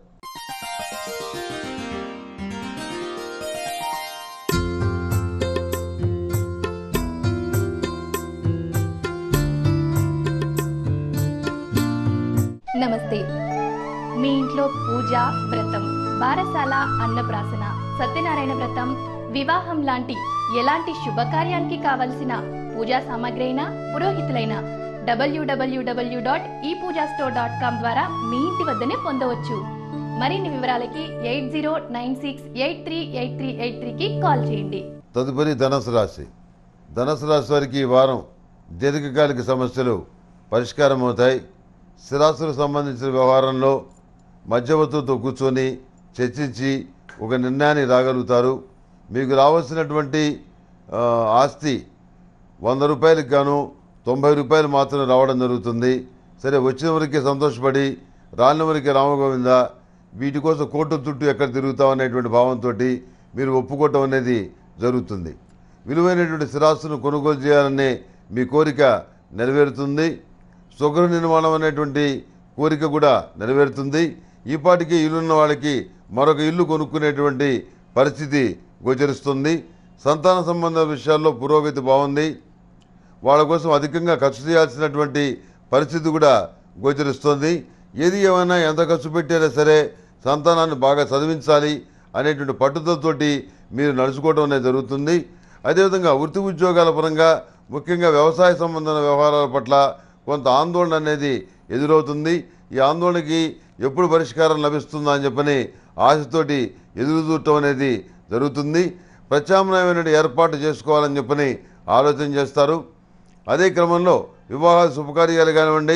నమస్తే మీ ఇంట్లో పూజ వ్రతం బారసాల అన్నప్రాసన సత్యనారాయణ వ్రతం వివాహం లాంటి ఎలాంటి శుభకార్యానికి కావలసిన పూజా సామాగ్రి అయినా పురోహితులైన డబ్ల్యూడబ్ల్యూడబ్ల్యూ డాట్ ఈ పూజా స్టోర్ డాట్ కామ్ ద్వారా మీ ఇంటి వద్దనే పొందవచ్చు మరిన్ని వివరాలకి eight zero nine six eight three eight three eight త్రీకి కాల్ చేయండి తదుపరి ధనుసు రాశి ధనుసు రాశి వారికి ఈ వారం దీర్ఘకాలిక సమస్యలు పరిష్కారం అవుతాయి స్థిరాస్తులకు సంబంధించిన వ్యవహారంలో మధ్యవర్తులతో కూర్చొని చర్చించి ఒక నిర్ణయానికి రాగలుగుతారు మీకు రావాల్సినటువంటి ఆ, ఆస్తి వంద రూపాయలకు గాను తొంభై రూపాయలు మాత్రమే రావడం జరుగుతుంది సరే వచ్చిన వరకే సంతోషపడి రాని వరకే రామగోవింద వీటి కోసం కోర్టు చుట్టూ ఎక్కడ తిరుగుతాం అనేటువంటి భావంతో మీరు ఒప్పుకోవటం అనేది జరుగుతుంది విలువైనటువంటి స్థిరాస్తులను కొనుగోలు చేయాలనే మీ కోరిక నెరవేరుతుంది స్వగృహ నిర్మాణం అనేటువంటి కోరిక కూడా నెరవేరుతుంది ఈ పాటికి ఇల్లున్న వాళ్ళకి మరొక ఇల్లు కొనుక్కునేటువంటి పరిస్థితి గోచరిస్తుంది సంతాన సంబంధ విషయాల్లో పురోగతి బాగుంది వాళ్ళ కోసం అధికంగా ఖర్చు చేయాల్సినటువంటి పరిస్థితి కూడా గోచరిస్తుంది ఏది ఏమైనా ఎంత ఖర్చు పెట్టైనా సరే సంతానాన్ని బాగా చదివించాలి అనేటువంటి పట్టుదలతోటి మీరు నడుచుకోవడం అనేది జరుగుతుంది అదేవిధంగా వృత్తి ఉద్యోగాల పరంగా ముఖ్యంగా వ్యవసాయ సంబంధమైన వ్యవహారాల పట్ల కొంత ఆందోళన అనేది ఎదురవుతుంది ఈ ఆందోళనకి ఎప్పుడు పరిష్కారం లభిస్తుందా అని చెప్పని ఆశతోటి ఎదురు చూడటం అనేది జరుగుతుంది ప్రత్యామ్నాయమైన ఏర్పాటు చేసుకోవాలని చెప్పని ఆలోచన చేస్తారు అదే క్రమంలో వివాహాలు శుభకార్యాలు కానివ్వండి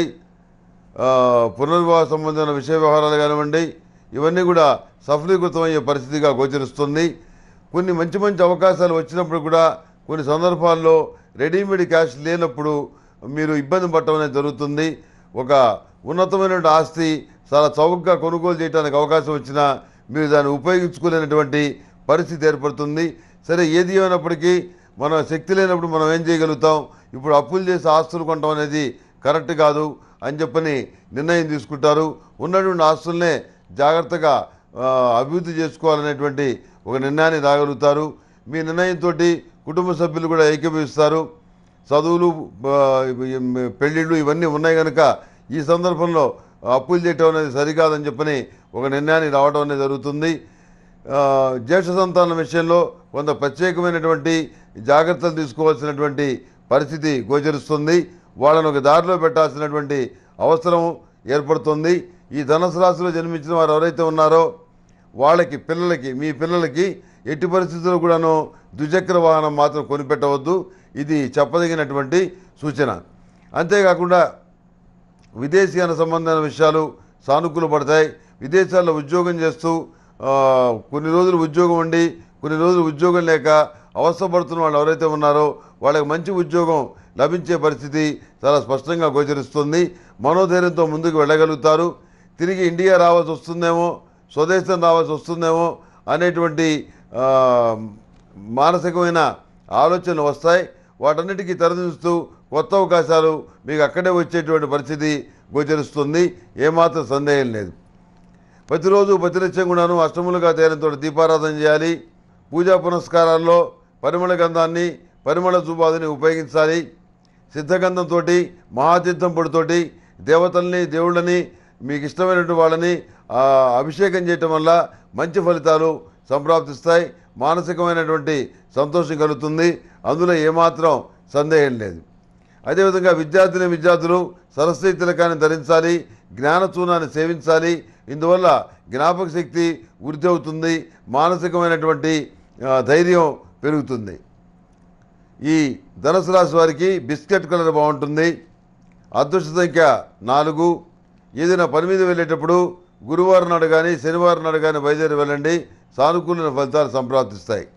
ఆ, పునర్వివాహ సంబంధమైన విషయ వ్యవహారాలు కానివ్వండి ఇవన్నీ కూడా సఫలీకృతమయ్యే పరిస్థితిగా గోచరిస్తుంది కొన్ని మంచి మంచి అవకాశాలు వచ్చినప్పుడు కూడా కొన్ని సందర్భాల్లో రెడీమేడ్ క్యాష్ లేనప్పుడు మీరు ఇబ్బంది పడటం అనేది జరుగుతుంది ఒక ఉన్నతమైనటువంటి ఆస్తి చాలా చౌకగా కొనుగోలు చేయడానికి అవకాశం వచ్చినా మీరు దాన్ని ఉపయోగించుకోలేనటువంటి పరిస్థితి ఏర్పడుతుంది సరే ఏది ఏమైనప్పటికీ మన శక్తి లేనప్పుడు మనం ఏం చేయగలుగుతాం ఇప్పుడు అప్పులు చేసి ఆస్తులు కొనడం అనేది కరెక్ట్ కాదు అని చెప్పని నిర్ణయం తీసుకుంటారు ఉన్నటువంటి ఆస్తుల్నే జాగ్రత్తగా ఆ, అభివృద్ధి చేసుకోవాలనేటువంటి ఒక నిర్ణయాన్ని రాగలుగుతారు మీ నిర్ణయంతో కుటుంబ సభ్యులు కూడా ఏకీభవిస్తారు చదువులు ఆ, ఇవి- పెళ్ళిళ్ళు ఇవన్నీ ఉన్నాయి కనుక ఈ సందర్భంలో అప్పులు చేయటం అనేది సరికాదని చెప్పని ఒక నిర్ణయానికి రావడం అనేది జరుగుతుంది ఆ, జ్యేష్ఠ సంతానం విషయంలో కొంత ప్రత్యేకమైనటువంటి జాగ్రత్తలు తీసుకోవాల్సినటువంటి పరిస్థితి గోచరిస్తుంది వాళ్ళను ఒక దారిలో పెట్టాల్సినటువంటి అవసరం ఏర్పడుతుంది ఈ ధనుసు రాశిలో జన్మించిన వారు ఎవరైతే ఉన్నారో వాళ్ళకి పిల్లలకి మీ పిల్లలకి ఎట్టి పరిస్థితుల్లో కూడాను ద్విచక్ర వాహనం మాత్రం కొనిపెట్టవద్దు ఇది చెప్పదగినటువంటి సూచన అంతేకాకుండా విదేశీయాన సంబంధమైన విషయాలు సానుకూల పడతాయి విదేశాల్లో ఉద్యోగం చేస్తూ ఆ, కొన్ని రోజులు ఉద్యోగం ఉండి కొన్ని రోజులు ఉద్యోగం లేక అవసరపడుతున్న వాళ్ళు ఎవరైతే ఉన్నారో వాళ్ళకి మంచి ఉద్యోగం లభించే పరిస్థితి చాలా స్పష్టంగా గోచరిస్తుంది మనోధైర్యంతో ముందుకు వెళ్ళగలుగుతారు తిరిగి ఇండియా రావాల్సి వస్తుందేమో స్వదేశం రావాల్సి వస్తుందేమో అనేటువంటి ఆ, మానసికమైన ఆలోచనలు వస్తాయి వాటన్నిటికీ తెరదిస్తూ కొత్త అవకాశాలు మీకు అక్కడే వచ్చేటువంటి పరిస్థితి గోచరిస్తుంది ఏమాత్రం సందేహం లేదు ప్రతిరోజు ప్రతినిత్యం కూడాను అష్టములుగా తేలంతో దీపారాధన చేయాలి పూజా పునస్కారాల్లో పరిమళ గంధాన్ని పరిమళ జుబాదుని ఉపయోగించాలి సిద్ధగంధంతో మహాతీర్థం పొడితోటి దేవతల్ని దేవుళ్ళని మీకు ఇష్టమైనటువంటి వాళ్ళని ఆ, అభిషేకం చేయటం వల్ల మంచి ఫలితాలు సంప్రాప్తిస్తాయి మానసికమైనటువంటి సంతోషం కలుగుతుంది అందులో ఏమాత్రం సందేహం లేదు అదేవిధంగా విద్యార్థిని విద్యార్థులు సరస్వతి తిలకాన్ని ధరించాలి జ్ఞానచూర్ణాన్ని సేవించాలి ఇందువల్ల జ్ఞాపక శక్తి వృద్ధి అవుతుంది మానసికమైనటువంటి ఆ, ధైర్యం పెరుగుతుంది ఈ ధనుసు రాశి వారికి బిస్కెట్ కలర్ బాగుంటుంది అదృష్ట సంఖ్య నాలుగు ఏదైనా పని మీద వెళ్ళేటప్పుడు గురువారం నాడు కానీ శనివారం నాడు కానీ బయలుదేరి వెళ్ళండి సానుకూల ఫలితాలు సంప్రాప్తిస్తాయి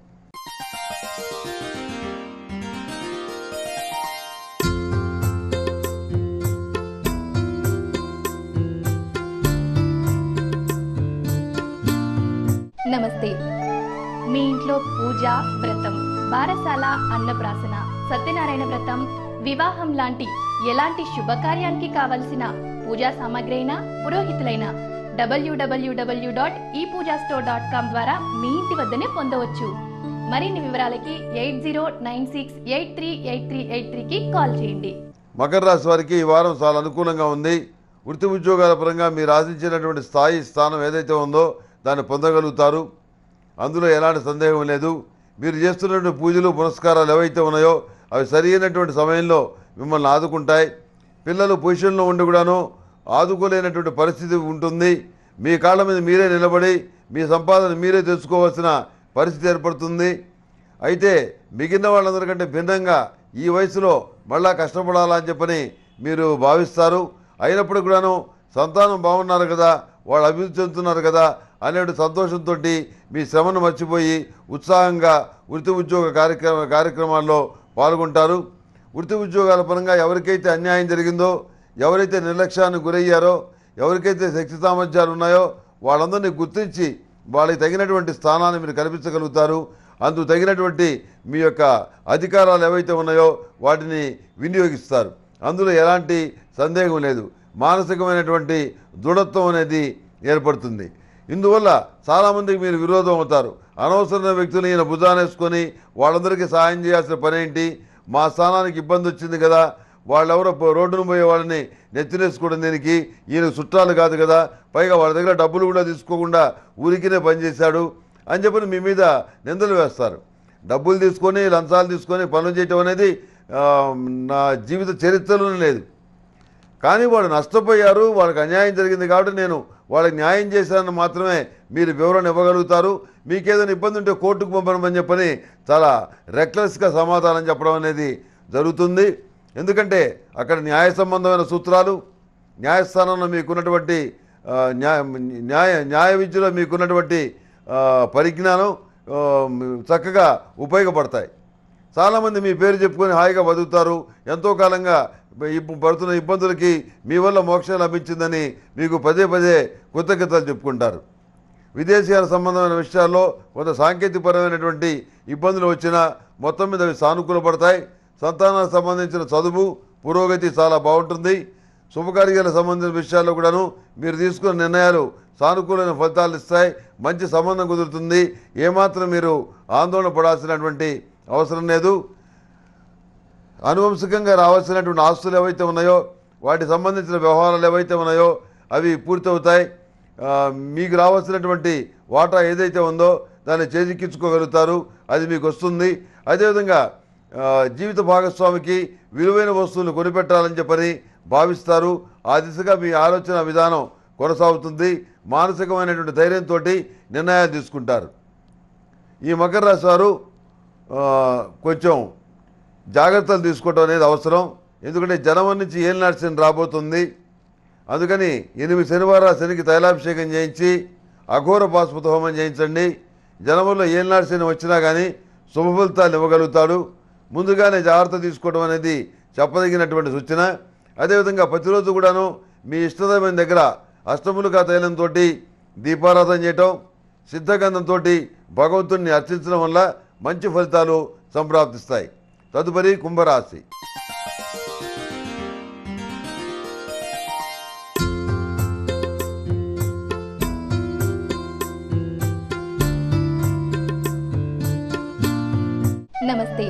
నమస్తే మీ ఇంట్లో పూజ వ్రతం బారసాల అన్నప్రాసన సత్యనారాయణ వ్రతం వివాహం లాంటి ఎలాంటి శుభకార్యానికి కావలసిన పూజా సామాగ్రి అయినా పురోహితులైన డబ్ల్యూడబ్ల్యూడబ్ల్యూ డాట్ ఈ పూజా స్టోర్ డాట్ కామ్ ద్వారా మీ ఇంటి వద్దనే పొందవచ్చు మరిన్ని వివరాలకి eight zero nine six eight three eight three eight త్రీకి కాల్ చేయండి మకర రాశి వారికి ఈ వారం చాలా అనుకూలంగా ఉంది వృత్తి ఉద్యోగాల పరంగా మీరు ఆశించినటువంటి స్థాయి స్థానం ఏదైతే ఉందో దాన్ని పొందగలుగుతారు అందులో ఎలాంటి సందేహం లేదు మీరు చేస్తున్నటువంటి పూజలు పునస్కారాలు ఏవైతే ఉన్నాయో అవి సరైనటువంటి సమయంలో మిమ్మల్ని ఆదుకుంటాయి పిల్లలు పొజిషన్లో ఉండి కూడాను ఆదుకోలేనటువంటి పరిస్థితి ఉంటుంది మీ కాళ్ళ మీద మీరే నిలబడి మీ సంపాదన మీరే తెచ్చుకోవాల్సిన పరిస్థితి ఏర్పడుతుంది అయితే మిగిలిన వాళ్ళందరికంటే భిన్నంగా ఈ వయసులో మళ్ళా కష్టపడాలా అని చెప్పని మీరు భావిస్తారు అయినప్పుడు కూడాను సంతానం బాగున్నారు కదా వాళ్ళు అభివృద్ధి చెందుతున్నారు కదా అనే సంతోషంతో మీ శ్రమను మర్చిపోయి ఉత్సాహంగా వృత్తి ఉద్యోగ కార్యక్రమ కార్యక్రమాల్లో పాల్గొంటారు వృత్తి ఉద్యోగాల పరంగా ఎవరికైతే అన్యాయం జరిగిందో ఎవరైతే నిర్లక్ష్యానికి గురయ్యారో ఎవరికైతే శక్తి సామర్థ్యాలు ఉన్నాయో వాళ్ళందరినీ గుర్తించి వాళ్ళకి తగినటువంటి స్థానాన్ని మీరు కల్పించగలుగుతారు అందుకు తగినటువంటి మీ యొక్క అధికారాలు ఏవైతే ఉన్నాయో వాటిని వినియోగిస్తారు అందులో ఎలాంటి సందేహం లేదు మానసికమైనటువంటి దృఢత్వం అనేది ఏర్పడుతుంది ఇందువల్ల చాలామందికి మీరు విరోధం అవుతారు అనవసరమైన వ్యక్తులు ఈయన భుజానేసుకొని వాళ్ళందరికీ సహాయం చేయాల్సిన పని ఏంటి మా స్థానానికి ఇబ్బంది వచ్చింది కదా వాళ్ళెవరో పో- రోడ్డును పోయే వాళ్ళని నెత్తినేసుకోవడం దీనికి ఈయన చుట్టాలు కాదు కదా పైగా వాళ్ళ దగ్గర డబ్బులు కూడా తీసుకోకుండా ఊరికినే పనిచేశాడు అని చెప్పి మీ మీద నిందలు వేస్తారు డబ్బులు తీసుకొని లంచాలు తీసుకొని పనులు చేయటం అనేది ఆ, నా జీవిత చరిత్రలోనే లేదు కానీ వాళ్ళు నష్టపోయారు వాళ్ళకి అన్యాయం జరిగింది కాబట్టి నేను వాళ్ళకి న్యాయం చేశానని మాత్రమే మీరు వివరణ ఇవ్వగలుగుతారు మీకు ఏదైనా ఇబ్బంది ఉంటే కోర్టుకు పంపడమని చెప్పని చాలా రెక్లెస్గా సమాధానం చెప్పడం అనేది జరుగుతుంది ఎందుకంటే అక్కడ న్యాయ సంబంధమైన సూత్రాలు న్యాయస్థానంలో మీకున్నటువంటి ఆ, న్యాయ న్యాయ న్యాయ విద్యలో మీకున్నటువంటి ఆ, పరిజ్ఞానం ఆ, చక్కగా ఉపయోగపడతాయి చాలామంది మీ పేరు చెప్పుకొని హాయిగా బతుకుతారు ఎంతో కాలంగా ఇప్పు- పడుతున్న ఇబ్బందులకి మీ వల్ల మోక్షం లభించిందని మీకు పదే పదే కృతజ్ఞతలు చెప్పుకుంటారు విదేశీయాల సంబంధమైన విషయాల్లో కొంత సాంకేతికపరమైనటువంటి ఇబ్బందులు వచ్చినా మొత్తం మీద అవి సానుకూలపడతాయి సంతానానికి సంబంధించిన చదువు పురోగతి చాలా బాగుంటుంది శుభకార్యాలకు సంబంధించిన విషయాల్లో కూడాను మీరు తీసుకున్న నిర్ణయాలు సానుకూలమైన ఫలితాలు ఇస్తాయి మంచి సంబంధం కుదురుతుంది ఏమాత్రం మీరు ఆందోళన పడాల్సినటువంటి అవసరం లేదు అనువంశికంగా రావాల్సినటువంటి ఆస్తులు ఏవైతే ఉన్నాయో వాటికి సంబంధించిన వ్యవహారాలు ఏవైతే ఉన్నాయో అవి పూర్తవుతాయి ఆ, మీకు రావాల్సినటువంటి వాటా ఏదైతే ఉందో దాన్ని చేజిక్కించుకోగలుగుతారు అది మీకు వస్తుంది అదేవిధంగా ఆ, జీవిత భాగస్వామికి విలువైన వస్తువులు కొనిపెట్టాలని చెప్పని భావిస్తారు ఆ దిశగా మీ ఆలోచన విధానం కొనసాగుతుంది మానసికమైనటువంటి ధైర్యంతో నిర్ణయాలు తీసుకుంటారు ఈ మకర రాశి వారు ఆ, కొంచెం జాగ్రత్తలు తీసుకోవటం అనేది అవసరం ఎందుకంటే జనవరి నుంచి ఏలినాటి శని రాబోతుంది అందుకని ఎనిమిది శనివారాలు శనికి తైలాభిషేకం చేయించి అఘోర పాశుపత హోమం చేయించండి జనవరిలో ఏలినాటి శని వచ్చినా కానీ శుభ ఫలితాలు ఇవ్వగలుగుతాడు ముందుగానే జాగ్రత్త తీసుకోవడం అనేది చెప్పదగినటువంటి సూచన అదేవిధంగా ప్రతిరోజు కూడాను మీ ఇష్టదైవం దగ్గర అష్టములుగా తైలంతో దీపారాధన చేయటం సిద్ధగంధంతో భగవంతుణ్ణి అర్చించడం వల్ల మంచి ఫలితాలు సంప్రాప్తిస్తాయి తదుపరి కుంభరాశి నమస్తే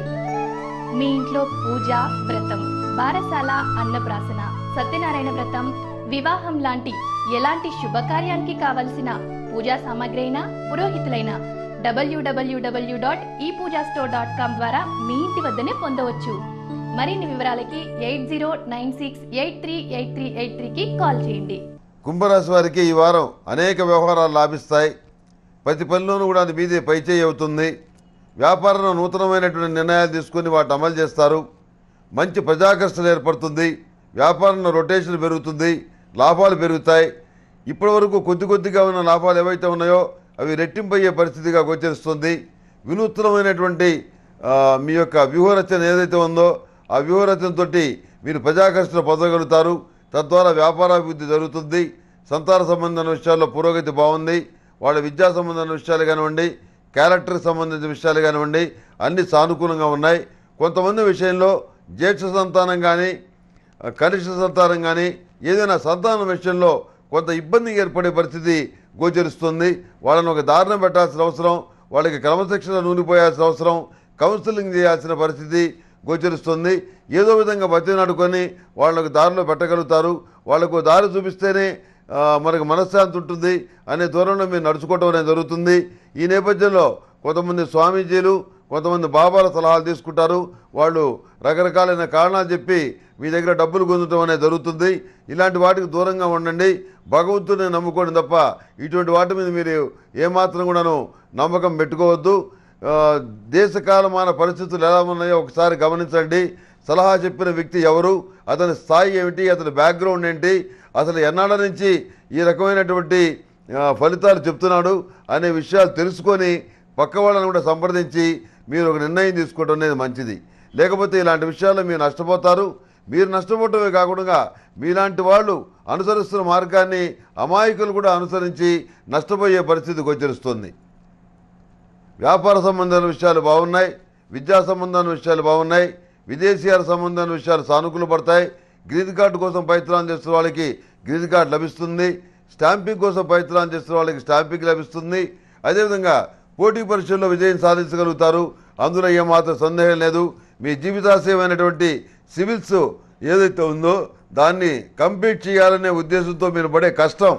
మీ ఇంట్లో పూజ వ్రతం బారసాల అన్నప్రాసన సత్యనారాయణ వ్రతం వివాహం లాంటి ఎలాంటి శుభకార్యానికి కావలసిన పూజా సామాగ్రి అయినా పురోహితులైన డబ్ల్యూడబ్ల్యూడబ్ల్యూ డాట్ ఈ పూజా స్టోర్ డాట్ కామ్ ద్వారా మీ ఇంటి వద్దనే పొందవచ్చు మరిన్ని వివరాలకి eight zero nine six eight three eight three eight త్రీకి కాల్ చేయండి కుంభరాశి వారికి ఈ వారం అనేక వ్యవహారాలు లాభిస్తాయి ప్రతి పనిలోనూ కూడా అది మీదే పైచేయి అవుతుంది వ్యాపారంలో నూతనమైనటువంటి నిర్ణయాలు తీసుకొని వాటిని అమలు చేస్తారు మంచి ప్రజాకర్షణ ఏర్పడుతుంది వ్యాపారంలో రొటేషన్ పెరుగుతుంది లాభాలు పెరుగుతాయి ఇప్పటివరకు కొద్ది కొద్దిగా ఉన్న లాభాలు ఏవైతే ఉన్నాయో అవి రెట్టింపయ్యే పరిస్థితిగా గోచరిస్తుంది వినూత్నమైనటువంటి ఆ, మీ యొక్క వ్యూహరచన ఏదైతే ఉందో ఆ వ్యూహరచనతో మీరు ప్రజాకర్షణ పొందగలుగుతారు తద్వారా వ్యాపారాభివృద్ధి జరుగుతుంది సంతాన సంబంధమైన విషయాల్లో పురోగతి బాగుంది వాళ్ళ విద్యా సంబంధమైన విషయాలు కానివ్వండి క్యారెక్టర్కి సంబంధించిన విషయాలు కానివ్వండి అన్ని సానుకూలంగా ఉన్నాయి కొంతమంది విషయంలో జ్యేష్ఠ సంతానం కానీ కనిష్ట సంతానం కానీ ఏదైనా సంతానం విషయంలో కొంత ఇబ్బంది ఏర్పడే పరిస్థితి గోచరిస్తుంది వాళ్ళని ఒక దారిన పెట్టాల్సిన అవసరం వాళ్ళకి క్రమశిక్షణ నూనిపోయాల్సిన అవసరం కౌన్సిలింగ్ చేయాల్సిన పరిస్థితి గోచరిస్తుంది ఏదో విధంగా బతినాడుకొని వాళ్ళకు దారిలో పెట్టగలుగుతారు వాళ్ళకు దారి చూపిస్తేనే ఆ, మనకు మనశ్శాంతి ఉంటుంది అనే దూరంలో మీరు నడుచుకోవటం అనేది జరుగుతుంది ఈ నేపథ్యంలో కొంతమంది స్వామీజీలు కొంతమంది బాబాల సలహాలు తీసుకుంటారు వాళ్ళు రకరకాలైన కారణాలు చెప్పి మీ దగ్గర డబ్బులు పొందడం అనేది జరుగుతుంది ఇలాంటి వాటికి దూరంగా ఉండండి భగవంతుడిని నమ్ముకోండి తప్ప ఇటువంటి వాటి మీద మీరు ఏమాత్రం కూడాను నమ్మకం పెట్టుకోవద్దు ఆ, దేశకాలమాన పరిస్థితులు ఎలా ఉన్నాయో ఒకసారి గమనించండి సలహా చెప్పిన వ్యక్తి ఎవరు అతని స్థాయి ఏమిటి అతని బ్యాక్గ్రౌండ్ ఏంటి అసలు ఎన్నాళ్ళ నుంచి ఈ రకమైనటువంటి ఆ, ఫలితాలు చెప్తున్నాడు అనే విషయాలు తెలుసుకొని పక్క వాళ్ళని కూడా సంప్రదించి మీరు ఒక నిర్ణయం తీసుకోవడం అనేది మంచిది లేకపోతే ఇలాంటి విషయాల్లో మీరు నష్టపోతారు మీరు నష్టపోవటమే కాకుండా మీలాంటి వాళ్ళు అనుసరిస్తున్న మార్గాన్ని అమాయకులు కూడా అనుసరించి నష్టపోయే పరిస్థితి గోచరిస్తుంది వ్యాపార సంబంధమైన విషయాలు బాగున్నాయి విద్యా సంబంధమైన విషయాలు బాగున్నాయి విదేశీయాల సంబంధమైన విషయాలు సానుకూల పడతాయి గ్రీన్ కార్డు కోసం ప్రయత్నాలు చేస్తున్న వాళ్ళకి గ్రీన్ కార్డు లభిస్తుంది స్టాంపింగ్ కోసం ప్రయత్నాలు చేస్తున్న వాళ్ళకి స్టాంపింగ్ లభిస్తుంది అదేవిధంగా పోటీ పరీక్షల్లో విజయం సాధించగలుగుతారు అందులో ఏమాత్రం సందేహం లేదు మీ జీవితాశయమైనటువంటి సివిల్స్ ఏదైతే ఉందో దాన్ని కంప్లీట్ చేయాలనే ఉద్దేశంతో మీరు పడే కష్టం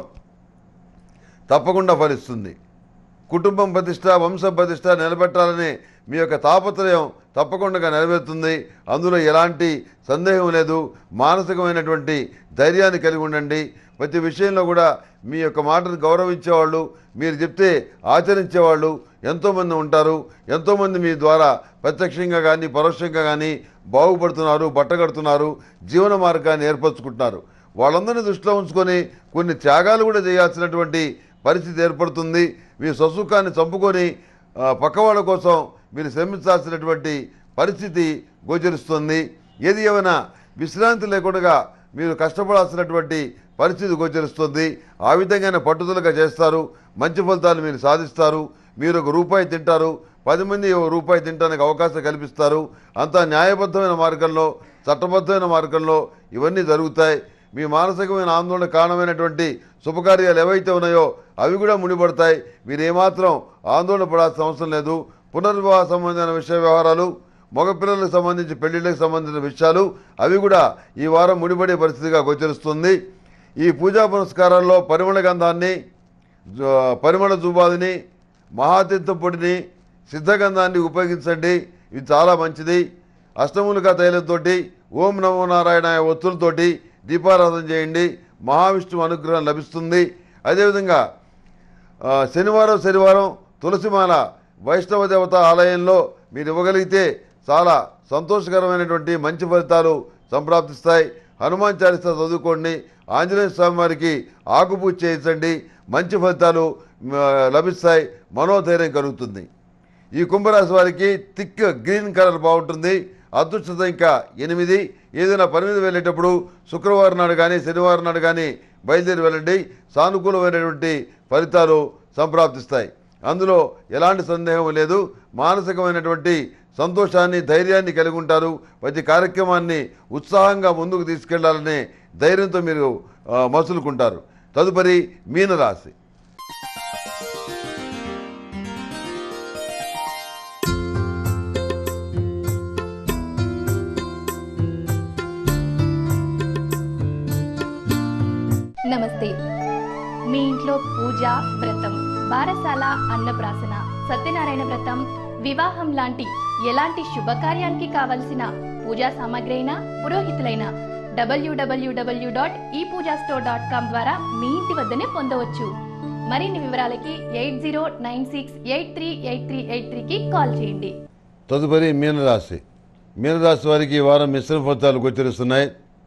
తప్పకుండా ఫలిస్తుంది కుటుంబం ప్రతిష్ట వంశ ప్రతిష్ట నిలబెట్టాలని మీ యొక్క తాపత్రయం తప్పకుండా నెరవేరుతుంది అందులో ఎలాంటి సందేహం లేదు మానసికమైనటువంటి ధైర్యాన్ని కలిగి ఉండండి ప్రతి విషయంలో కూడా మీ యొక్క మాటను గౌరవించేవాళ్ళు మీరు చెప్తే ఆచరించేవాళ్ళు ఎంతోమంది ఉంటారు ఎంతోమంది మీ ద్వారా ప్రత్యక్షంగా కానీ పరోక్షంగా కానీ బాగుపడుతున్నారు బట్టగడుతున్నారు జీవన మార్గాన్ని ఏర్పరచుకుంటున్నారు వాళ్ళందరినీ దృష్టిలో ఉంచుకొని కొన్ని త్యాగాలు కూడా చేయాల్సినటువంటి పరిస్థితి ఏర్పడుతుంది మీ స్వసుఖాన్ని చంపుకొని ఆ, పక్కవాళ్ళ కోసం మీరు శ్రమించాల్సినటువంటి పరిస్థితి గోచరిస్తుంది ఏది ఏమైనా విశ్రాంతి లేకుండా మీరు కష్టపడాల్సినటువంటి పరిస్థితి గోచరిస్తుంది ఆ విధంగానే పట్టుదలగా చేస్తారు మంచి ఫలితాలు మీరు సాధిస్తారు మీరు ఒక రూపాయి తింటారు పది మంది ఒక రూపాయి తినడానికి అవకాశం కల్పిస్తారు అంతా న్యాయబద్ధమైన మార్గంలో చట్టబద్ధమైన మార్గంలో ఇవన్నీ జరుగుతాయి మీ మానసికమైన ఆందోళన కారణమైనటువంటి శుభకార్యాలు ఏవైతే ఉన్నాయో అవి కూడా ముడిపడతాయి మీరు ఏమాత్రం ఆందోళన పడాల్సిన అవసరం లేదు పునర్వివాహ సంబంధమైన విషయ వ్యవహారాలు మగపిల్లలకు సంబంధించి పెళ్లిళ్ళకి సంబంధించిన విషయాలు అవి కూడా ఈ వారం ముడిపడే పరిస్థితిగా గోచరిస్తుంది ఈ పూజా పునస్కారాల్లో పరిమళ గంధాన్ని జు- పరిమళ జుబాదిని మహాతీర్థం పొడిని సిద్ధగంధాన్ని ఉపయోగించండి ఇది చాలా మంచిది అష్టములుగా తైలంతోటి ఓం నమో నారాయణ ఒత్తులతోటి దీపారాధన చేయండి మహావిష్ణువు అనుగ్రహం లభిస్తుంది అదేవిధంగా ఆ, శనివారం శనివారం తులసిమాల వైష్ణవ దేవత ఆలయంలో మీరు ఇవ్వగలిగితే చాలా సంతోషకరమైనటువంటి మంచి ఫలితాలు సంప్రాప్తిస్తాయి హనుమాన్ చాలీస చదువుకోండి ఆంజనేయ స్వామి వారికి ఆకుపూజ చేయించండి మంచి ఫలితాలు మ, లభిస్తాయి మనోధైర్యం కలుగుతుంది ఈ కుంభరాశి వారికి థిక్ గ్రీన్ కలర్ బాగుంటుంది అదృష్టత ఇంకా ఎనిమిది ఏదైనా పని మీద వెళ్ళేటప్పుడు శుక్రవారం నాడు కానీ శనివారం నాడు కానీ బయలుదేరి వెళ్ళండి సానుకూలమైనటువంటి ఫలితాలు సంప్రాప్తిస్తాయి అందులో ఎలాంటి సందేహం లేదు మానసికమైనటువంటి సంతోషాన్ని ధైర్యాన్ని కలిగి ఉంటారు ప్రతి కార్యక్రమాన్ని ఉత్సాహంగా ముందుకు తీసుకెళ్లాలనే ధైర్యంతో మీరు ఆ, మసులుకుంటారు తదుపరి మీనరాశి నమస్తే మీ ఇంట్లో పూజ వ్రతం బారసాల అన్నప్రాసన సత్యనారాయణ వ్రతం వివాహం లాంటి ఎలాంటి శుభకార్యానికి కావలసిన పూజా సామాగ్రి అయినా పురోహితులైన డబ్ల్యూడబ్ల్యూడబ్ల్యూ డాట్ ఈ పూజా స్టోర్ డాట్ కామ్ ద్వారా మీ ఇంటి వద్దనే పొందవచ్చు మరిన్ని వివరాలకి eight zero nine six eight three eight three eight త్రీకి కాల్ చేయండి తదుపరి మీనరాశి మీనరాశి వారికి ఈ వారం మిశ్రమ ఫలితాలు గోచరిస్తున్నాయి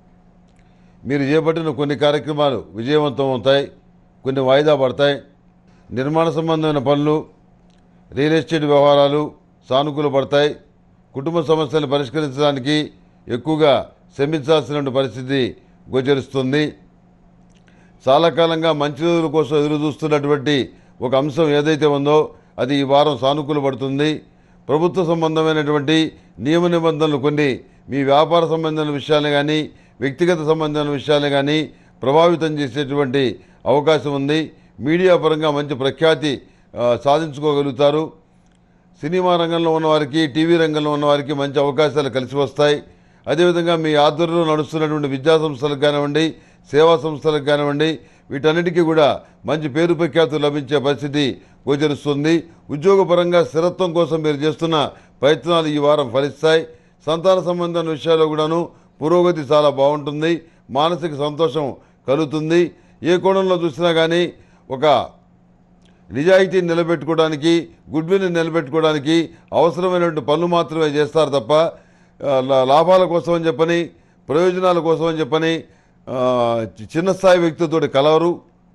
మీరు చేపట్టిన కొన్ని కార్యక్రమాలు విజయవంతం అవుతాయి కొన్ని వాయిదా పడతాయి నిర్మాణ సంబంధమైన పనులు రియల్ ఎస్టేట్ వ్యవహారాలు సానుకూల పడతాయి కుటుంబ సమస్యలు పరిష్కరించడానికి ఎక్కువగా శ్రమించాల్సిన పరిస్థితి గోచరిస్తుంది చాలా కాలంగా మంచి రోజుల కోసం ఎదురు చూస్తున్నటువంటి ఒక అంశం ఏదైతే ఉందో అది ఈ వారం సానుకూల పడుతుంది ప్రభుత్వ సంబంధమైనటువంటి నియమ నిబంధనలు కొన్ని మీ వ్యాపార సంబంధమైన విషయాలు కానీ వ్యక్తిగత సంబంధమైన విషయాలు కానీ ప్రభావితం చేసేటువంటి అవకాశం ఉంది మీడియా పరంగా మంచి ప్రఖ్యాతి ఆ, సాధించుకోగలుగుతారు సినిమా రంగంలో ఉన్నవారికి టీవీ రంగంలో ఉన్నవారికి మంచి అవకాశాలు కలిసి వస్తాయి అదేవిధంగా మీ ఆధ్వర్యంలో నడుస్తున్నటువంటి విద్యా సంస్థలకు కానివ్వండి సేవా సంస్థలకు కానివ్వండి వీటన్నిటికీ కూడా మంచి పేరు ప్రఖ్యాతులు లభించే పరిస్థితి గోచరిస్తుంది ఉద్యోగపరంగా స్థిరత్వం కోసం మీరు చేస్తున్న ప్రయత్నాలు ఈ వారం ఫలిస్తాయి సంతాన సంబంధమైన విషయాల్లో కూడాను పురోగతి చాలా బాగుంటుంది మానసిక సంతోషం కలుగుతుంది ఏ కోణంలో చూసినా కానీ ఒక నిజాయితీని నిలబెట్టుకోవడానికి గుడ్విల్ని నిలబెట్టుకోవడానికి అవసరమైనటువంటి పనులు మాత్రమే చేస్తారు తప్ప ఆ, లా- లాభాల కోసం అని చెప్పని ప్రయోజనాల కోసం అని చెప్పని ఆ, చి- చిన్న స్థాయి వ్యక్తితో కలవరు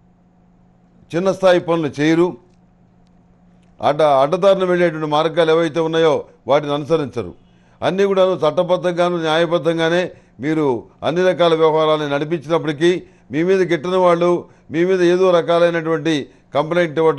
చిన్న స్థాయి పనులు చేయరు అడ్డ అడ్డదారిన వెళ్ళేటువంటి మార్గాలు ఏవైతే ఉన్నాయో వాటిని అనుసరించరు అన్నీ కూడాను చట్టబద్ధంగాను న్యాయబద్ధంగానే మీరు అన్ని రకాల వ్యవహారాలను నడిపించినప్పటికీ మీ మీద గిట్టిన వాళ్ళు మీ మీద ఏదో రకాలైనటువంటి కంప్లైంట్ ఇవ్వటం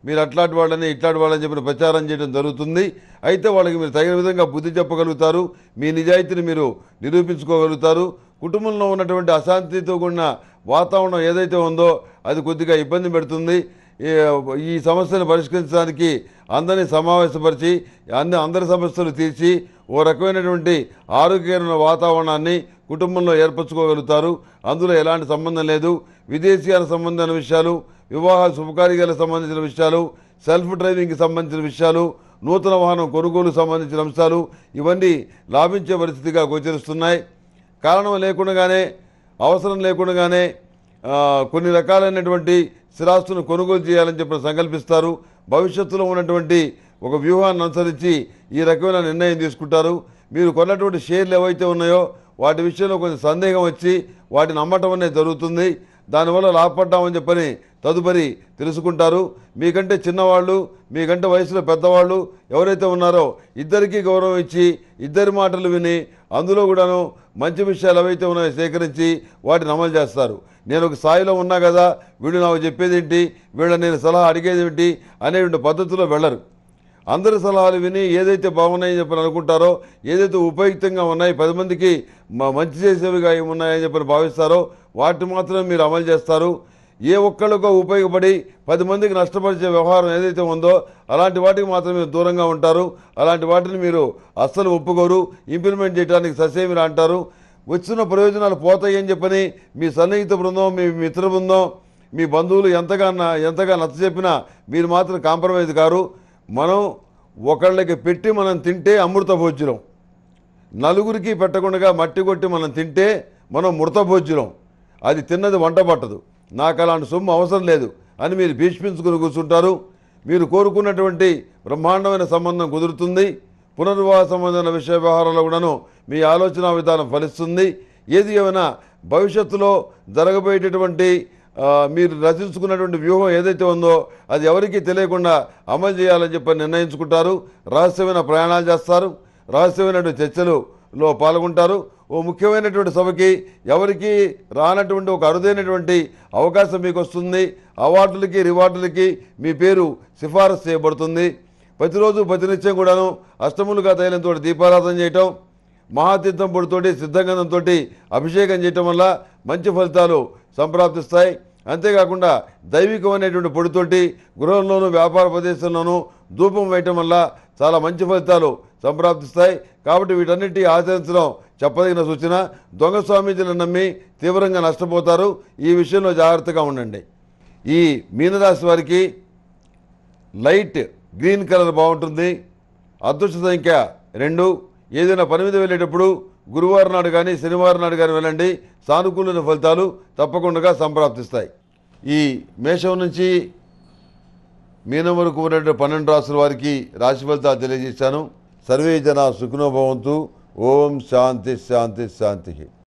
మీరు అట్లాంటి వాళ్ళని ఇట్లాంటి వాళ్ళని చెప్పిన ప్రచారం చేయడం జరుగుతుంది అయితే వాళ్ళకి మీరు తగిన విధంగా బుద్ధి చెప్పగలుగుతారు మీ నిజాయితీని మీరు నిరూపించుకోగలుగుతారు కుటుంబంలో ఉన్నటువంటి అశాంతితో కూడిన వాతావరణం ఏదైతే ఉందో అది కొద్దిగా ఇబ్బంది పెడుతుంది ఈ- ఈ సమస్యను పరిష్కరించడానికి అందరినీ సమావేశపరిచి అన్ని అందరి సమస్యలు తీర్చి ఓ రకమైనటువంటి ఆరోగ్యకరమైన వాతావరణాన్ని కుటుంబంలో ఏర్పరచుకోగలుగుతారు అందులో ఎలాంటి సంబంధం లేదు విదేశీయాలకు సంబంధించిన విషయాలు వివాహ శుభకార్యాలకు సంబంధించిన విషయాలు సెల్ఫ్ డ్రైవింగ్కి సంబంధించిన విషయాలు నూతన వాహనం కొనుగోలుకు సంబంధించిన అంశాలు ఇవన్నీ లాభించే పరిస్థితిగా గోచరిస్తున్నాయి కారణం లేకుండానే అవసరం లేకుండానే ఆ, కొన్ని రకాలైనటువంటి స్థిరాస్తులను కొనుగోలు చేయాలని చెప్పి సంకల్పిస్తారు భవిష్యత్తులో ఉన్నటువంటి ఒక వ్యూహాన్ని అనుసరించి ఈ రకమైన నిర్ణయం తీసుకుంటారు మీరు కొన్నటువంటి షేర్లు ఏవైతే ఉన్నాయో వాటి విషయంలో కొంచెం సందేహం వచ్చి వాటిని అమ్మటం అనేది జరుగుతుంది దానివల్ల లాభపడ్డామని చెప్పని తదుపరి తెలుసుకుంటారు మీకంటే చిన్నవాళ్ళు మీకంటే వయసులో పెద్దవాళ్ళు ఎవరైతే ఉన్నారో ఇద్దరికీ గౌరవం ఇచ్చి ఇద్దరి మాటలు విని అందులో కూడాను మంచి విషయాలు ఏవైతే ఉన్నాయో సేకరించి వాటిని అమలు చేస్తారు నేను ఒక స్థాయిలో ఉన్నా కదా వీడు నాకు చెప్పేది ఏంటి వీళ్ళ నేను సలహా అడిగేది ఏంటి అనేటువంటి పద్ధతిలో వెళ్ళరు అందరి సలహాలు విని ఏదైతే బాగున్నాయని చెప్పని అనుకుంటారో ఏదైతే ఉపయుక్తంగా ఉన్నాయి పది మందికి మ- మంచి చేసేవిగా ఏమి ఉన్నాయని చెప్పని భావిస్తారో వాటిని మాత్రం మీరు అమలు చేస్తారు ఏ ఒక్కళ్ళకో ఉపయోగపడి పది మందికి నష్టపరిచే వ్యవహారం ఏదైతే ఉందో అలాంటి వాటికి మాత్రం మీరు దూరంగా ఉంటారు అలాంటి వాటిని మీరు అస్సలు ఒప్పుకోరు ఇంప్లిమెంట్ చేయడానికి ససేమిరా అంటారు వచ్చిన ప్రయోజనాలు పోతాయి అని చెప్పని మీ సన్నిహిత బృందం మీ మిత్ర బృందం మీ బంధువులు ఎంతగా న- ఎంతగా నచ్చ చెప్పినా మీరు మాత్రం కాంప్రమైజ్ కారు మనం ఒకళ్ళకి పెట్టి మనం తింటే అమృత భోజ్యం నలుగురికి పెట్టకుండా మట్టి కొట్టి మనం తింటే మనం మృత భోజ్యం అది తిన్నది వంట పట్టదు నాకు అలాంటి సొమ్ము అవసరం లేదు అని మీరు భీష్మించుకుని కూర్చుంటారు మీరు కోరుకున్నటువంటి బ్రహ్మాండమైన సంబంధం కుదురుతుంది పునర్వివాహ సంబంధమైన విషయ వ్యవహారాల్లో కూడాను మీ ఆలోచన విధానం ఫలిస్తుంది ఏది ఏమైనా భవిష్యత్తులో జరగబోయేటటువంటి ఆ, మీరు రచించుకున్నటువంటి వ్యూహం ఏదైతే ఉందో అది ఎవరికీ తెలియకుండా అమలు చేయాలని చెప్పి నిర్ణయించుకుంటారు రహస్యమైన ప్రయాణాలు చేస్తారు రహస్యమైనటువంటి చర్చలులో పాల్గొంటారు ఓ ముఖ్యమైనటువంటి సభకి ఎవరికి రానటువంటి ఒక అరుదైనటువంటి అవకాశం మీకు వస్తుంది అవార్డులకి రివార్డులకి మీ పేరు సిఫారసు చేయబడుతుంది ప్రతిరోజు ప్రతినిత్యం కూడాను అష్టములుగా తైలంతో దీపారాధన చేయటం మహాతీర్థం పొడితోటి సిద్ధగంధంతో అభిషేకం చేయటం వల్ల మంచి ఫలితాలు సంప్రాప్తిస్తాయి అంతేకాకుండా దైవికమైనటువంటి పొడితోటి గృహంలోనూ వ్యాపార ప్రదేశంలోనూ ధూపం వేయటం వల్ల చాలా మంచి ఫలితాలు సంప్రాప్తిస్తాయి కాబట్టి వీటన్నిటి ఆచరించడం చెప్పదగిన సూచన దొంగ స్వామీజీలను నమ్మి తీవ్రంగా నష్టపోతారు ఈ విషయంలో జాగ్రత్తగా ఉండండి ఈ మీనరాశి వారికి లైట్ గ్రీన్ కలర్ బాగుంటుంది అదృష్ట సంఖ్య రెండు ఏదైనా పని మీద వెళ్ళేటప్పుడు గురువారం నాడు కానీ శనివారం నాడు కానీ వెళ్ళండి సానుకూలమైన ఫలితాలు తప్పకుండా సంప్రాప్తిస్తాయి ఈ మేషం నుంచి మీనం వరకు ఉన్నటువంటి పన్నెండు రాసుల వారికి రాశి ఫలితాలు తెలియజేశాను సర్వే జన సుఖనోభవంతు ఓం శాంతి శాంతి శాంతి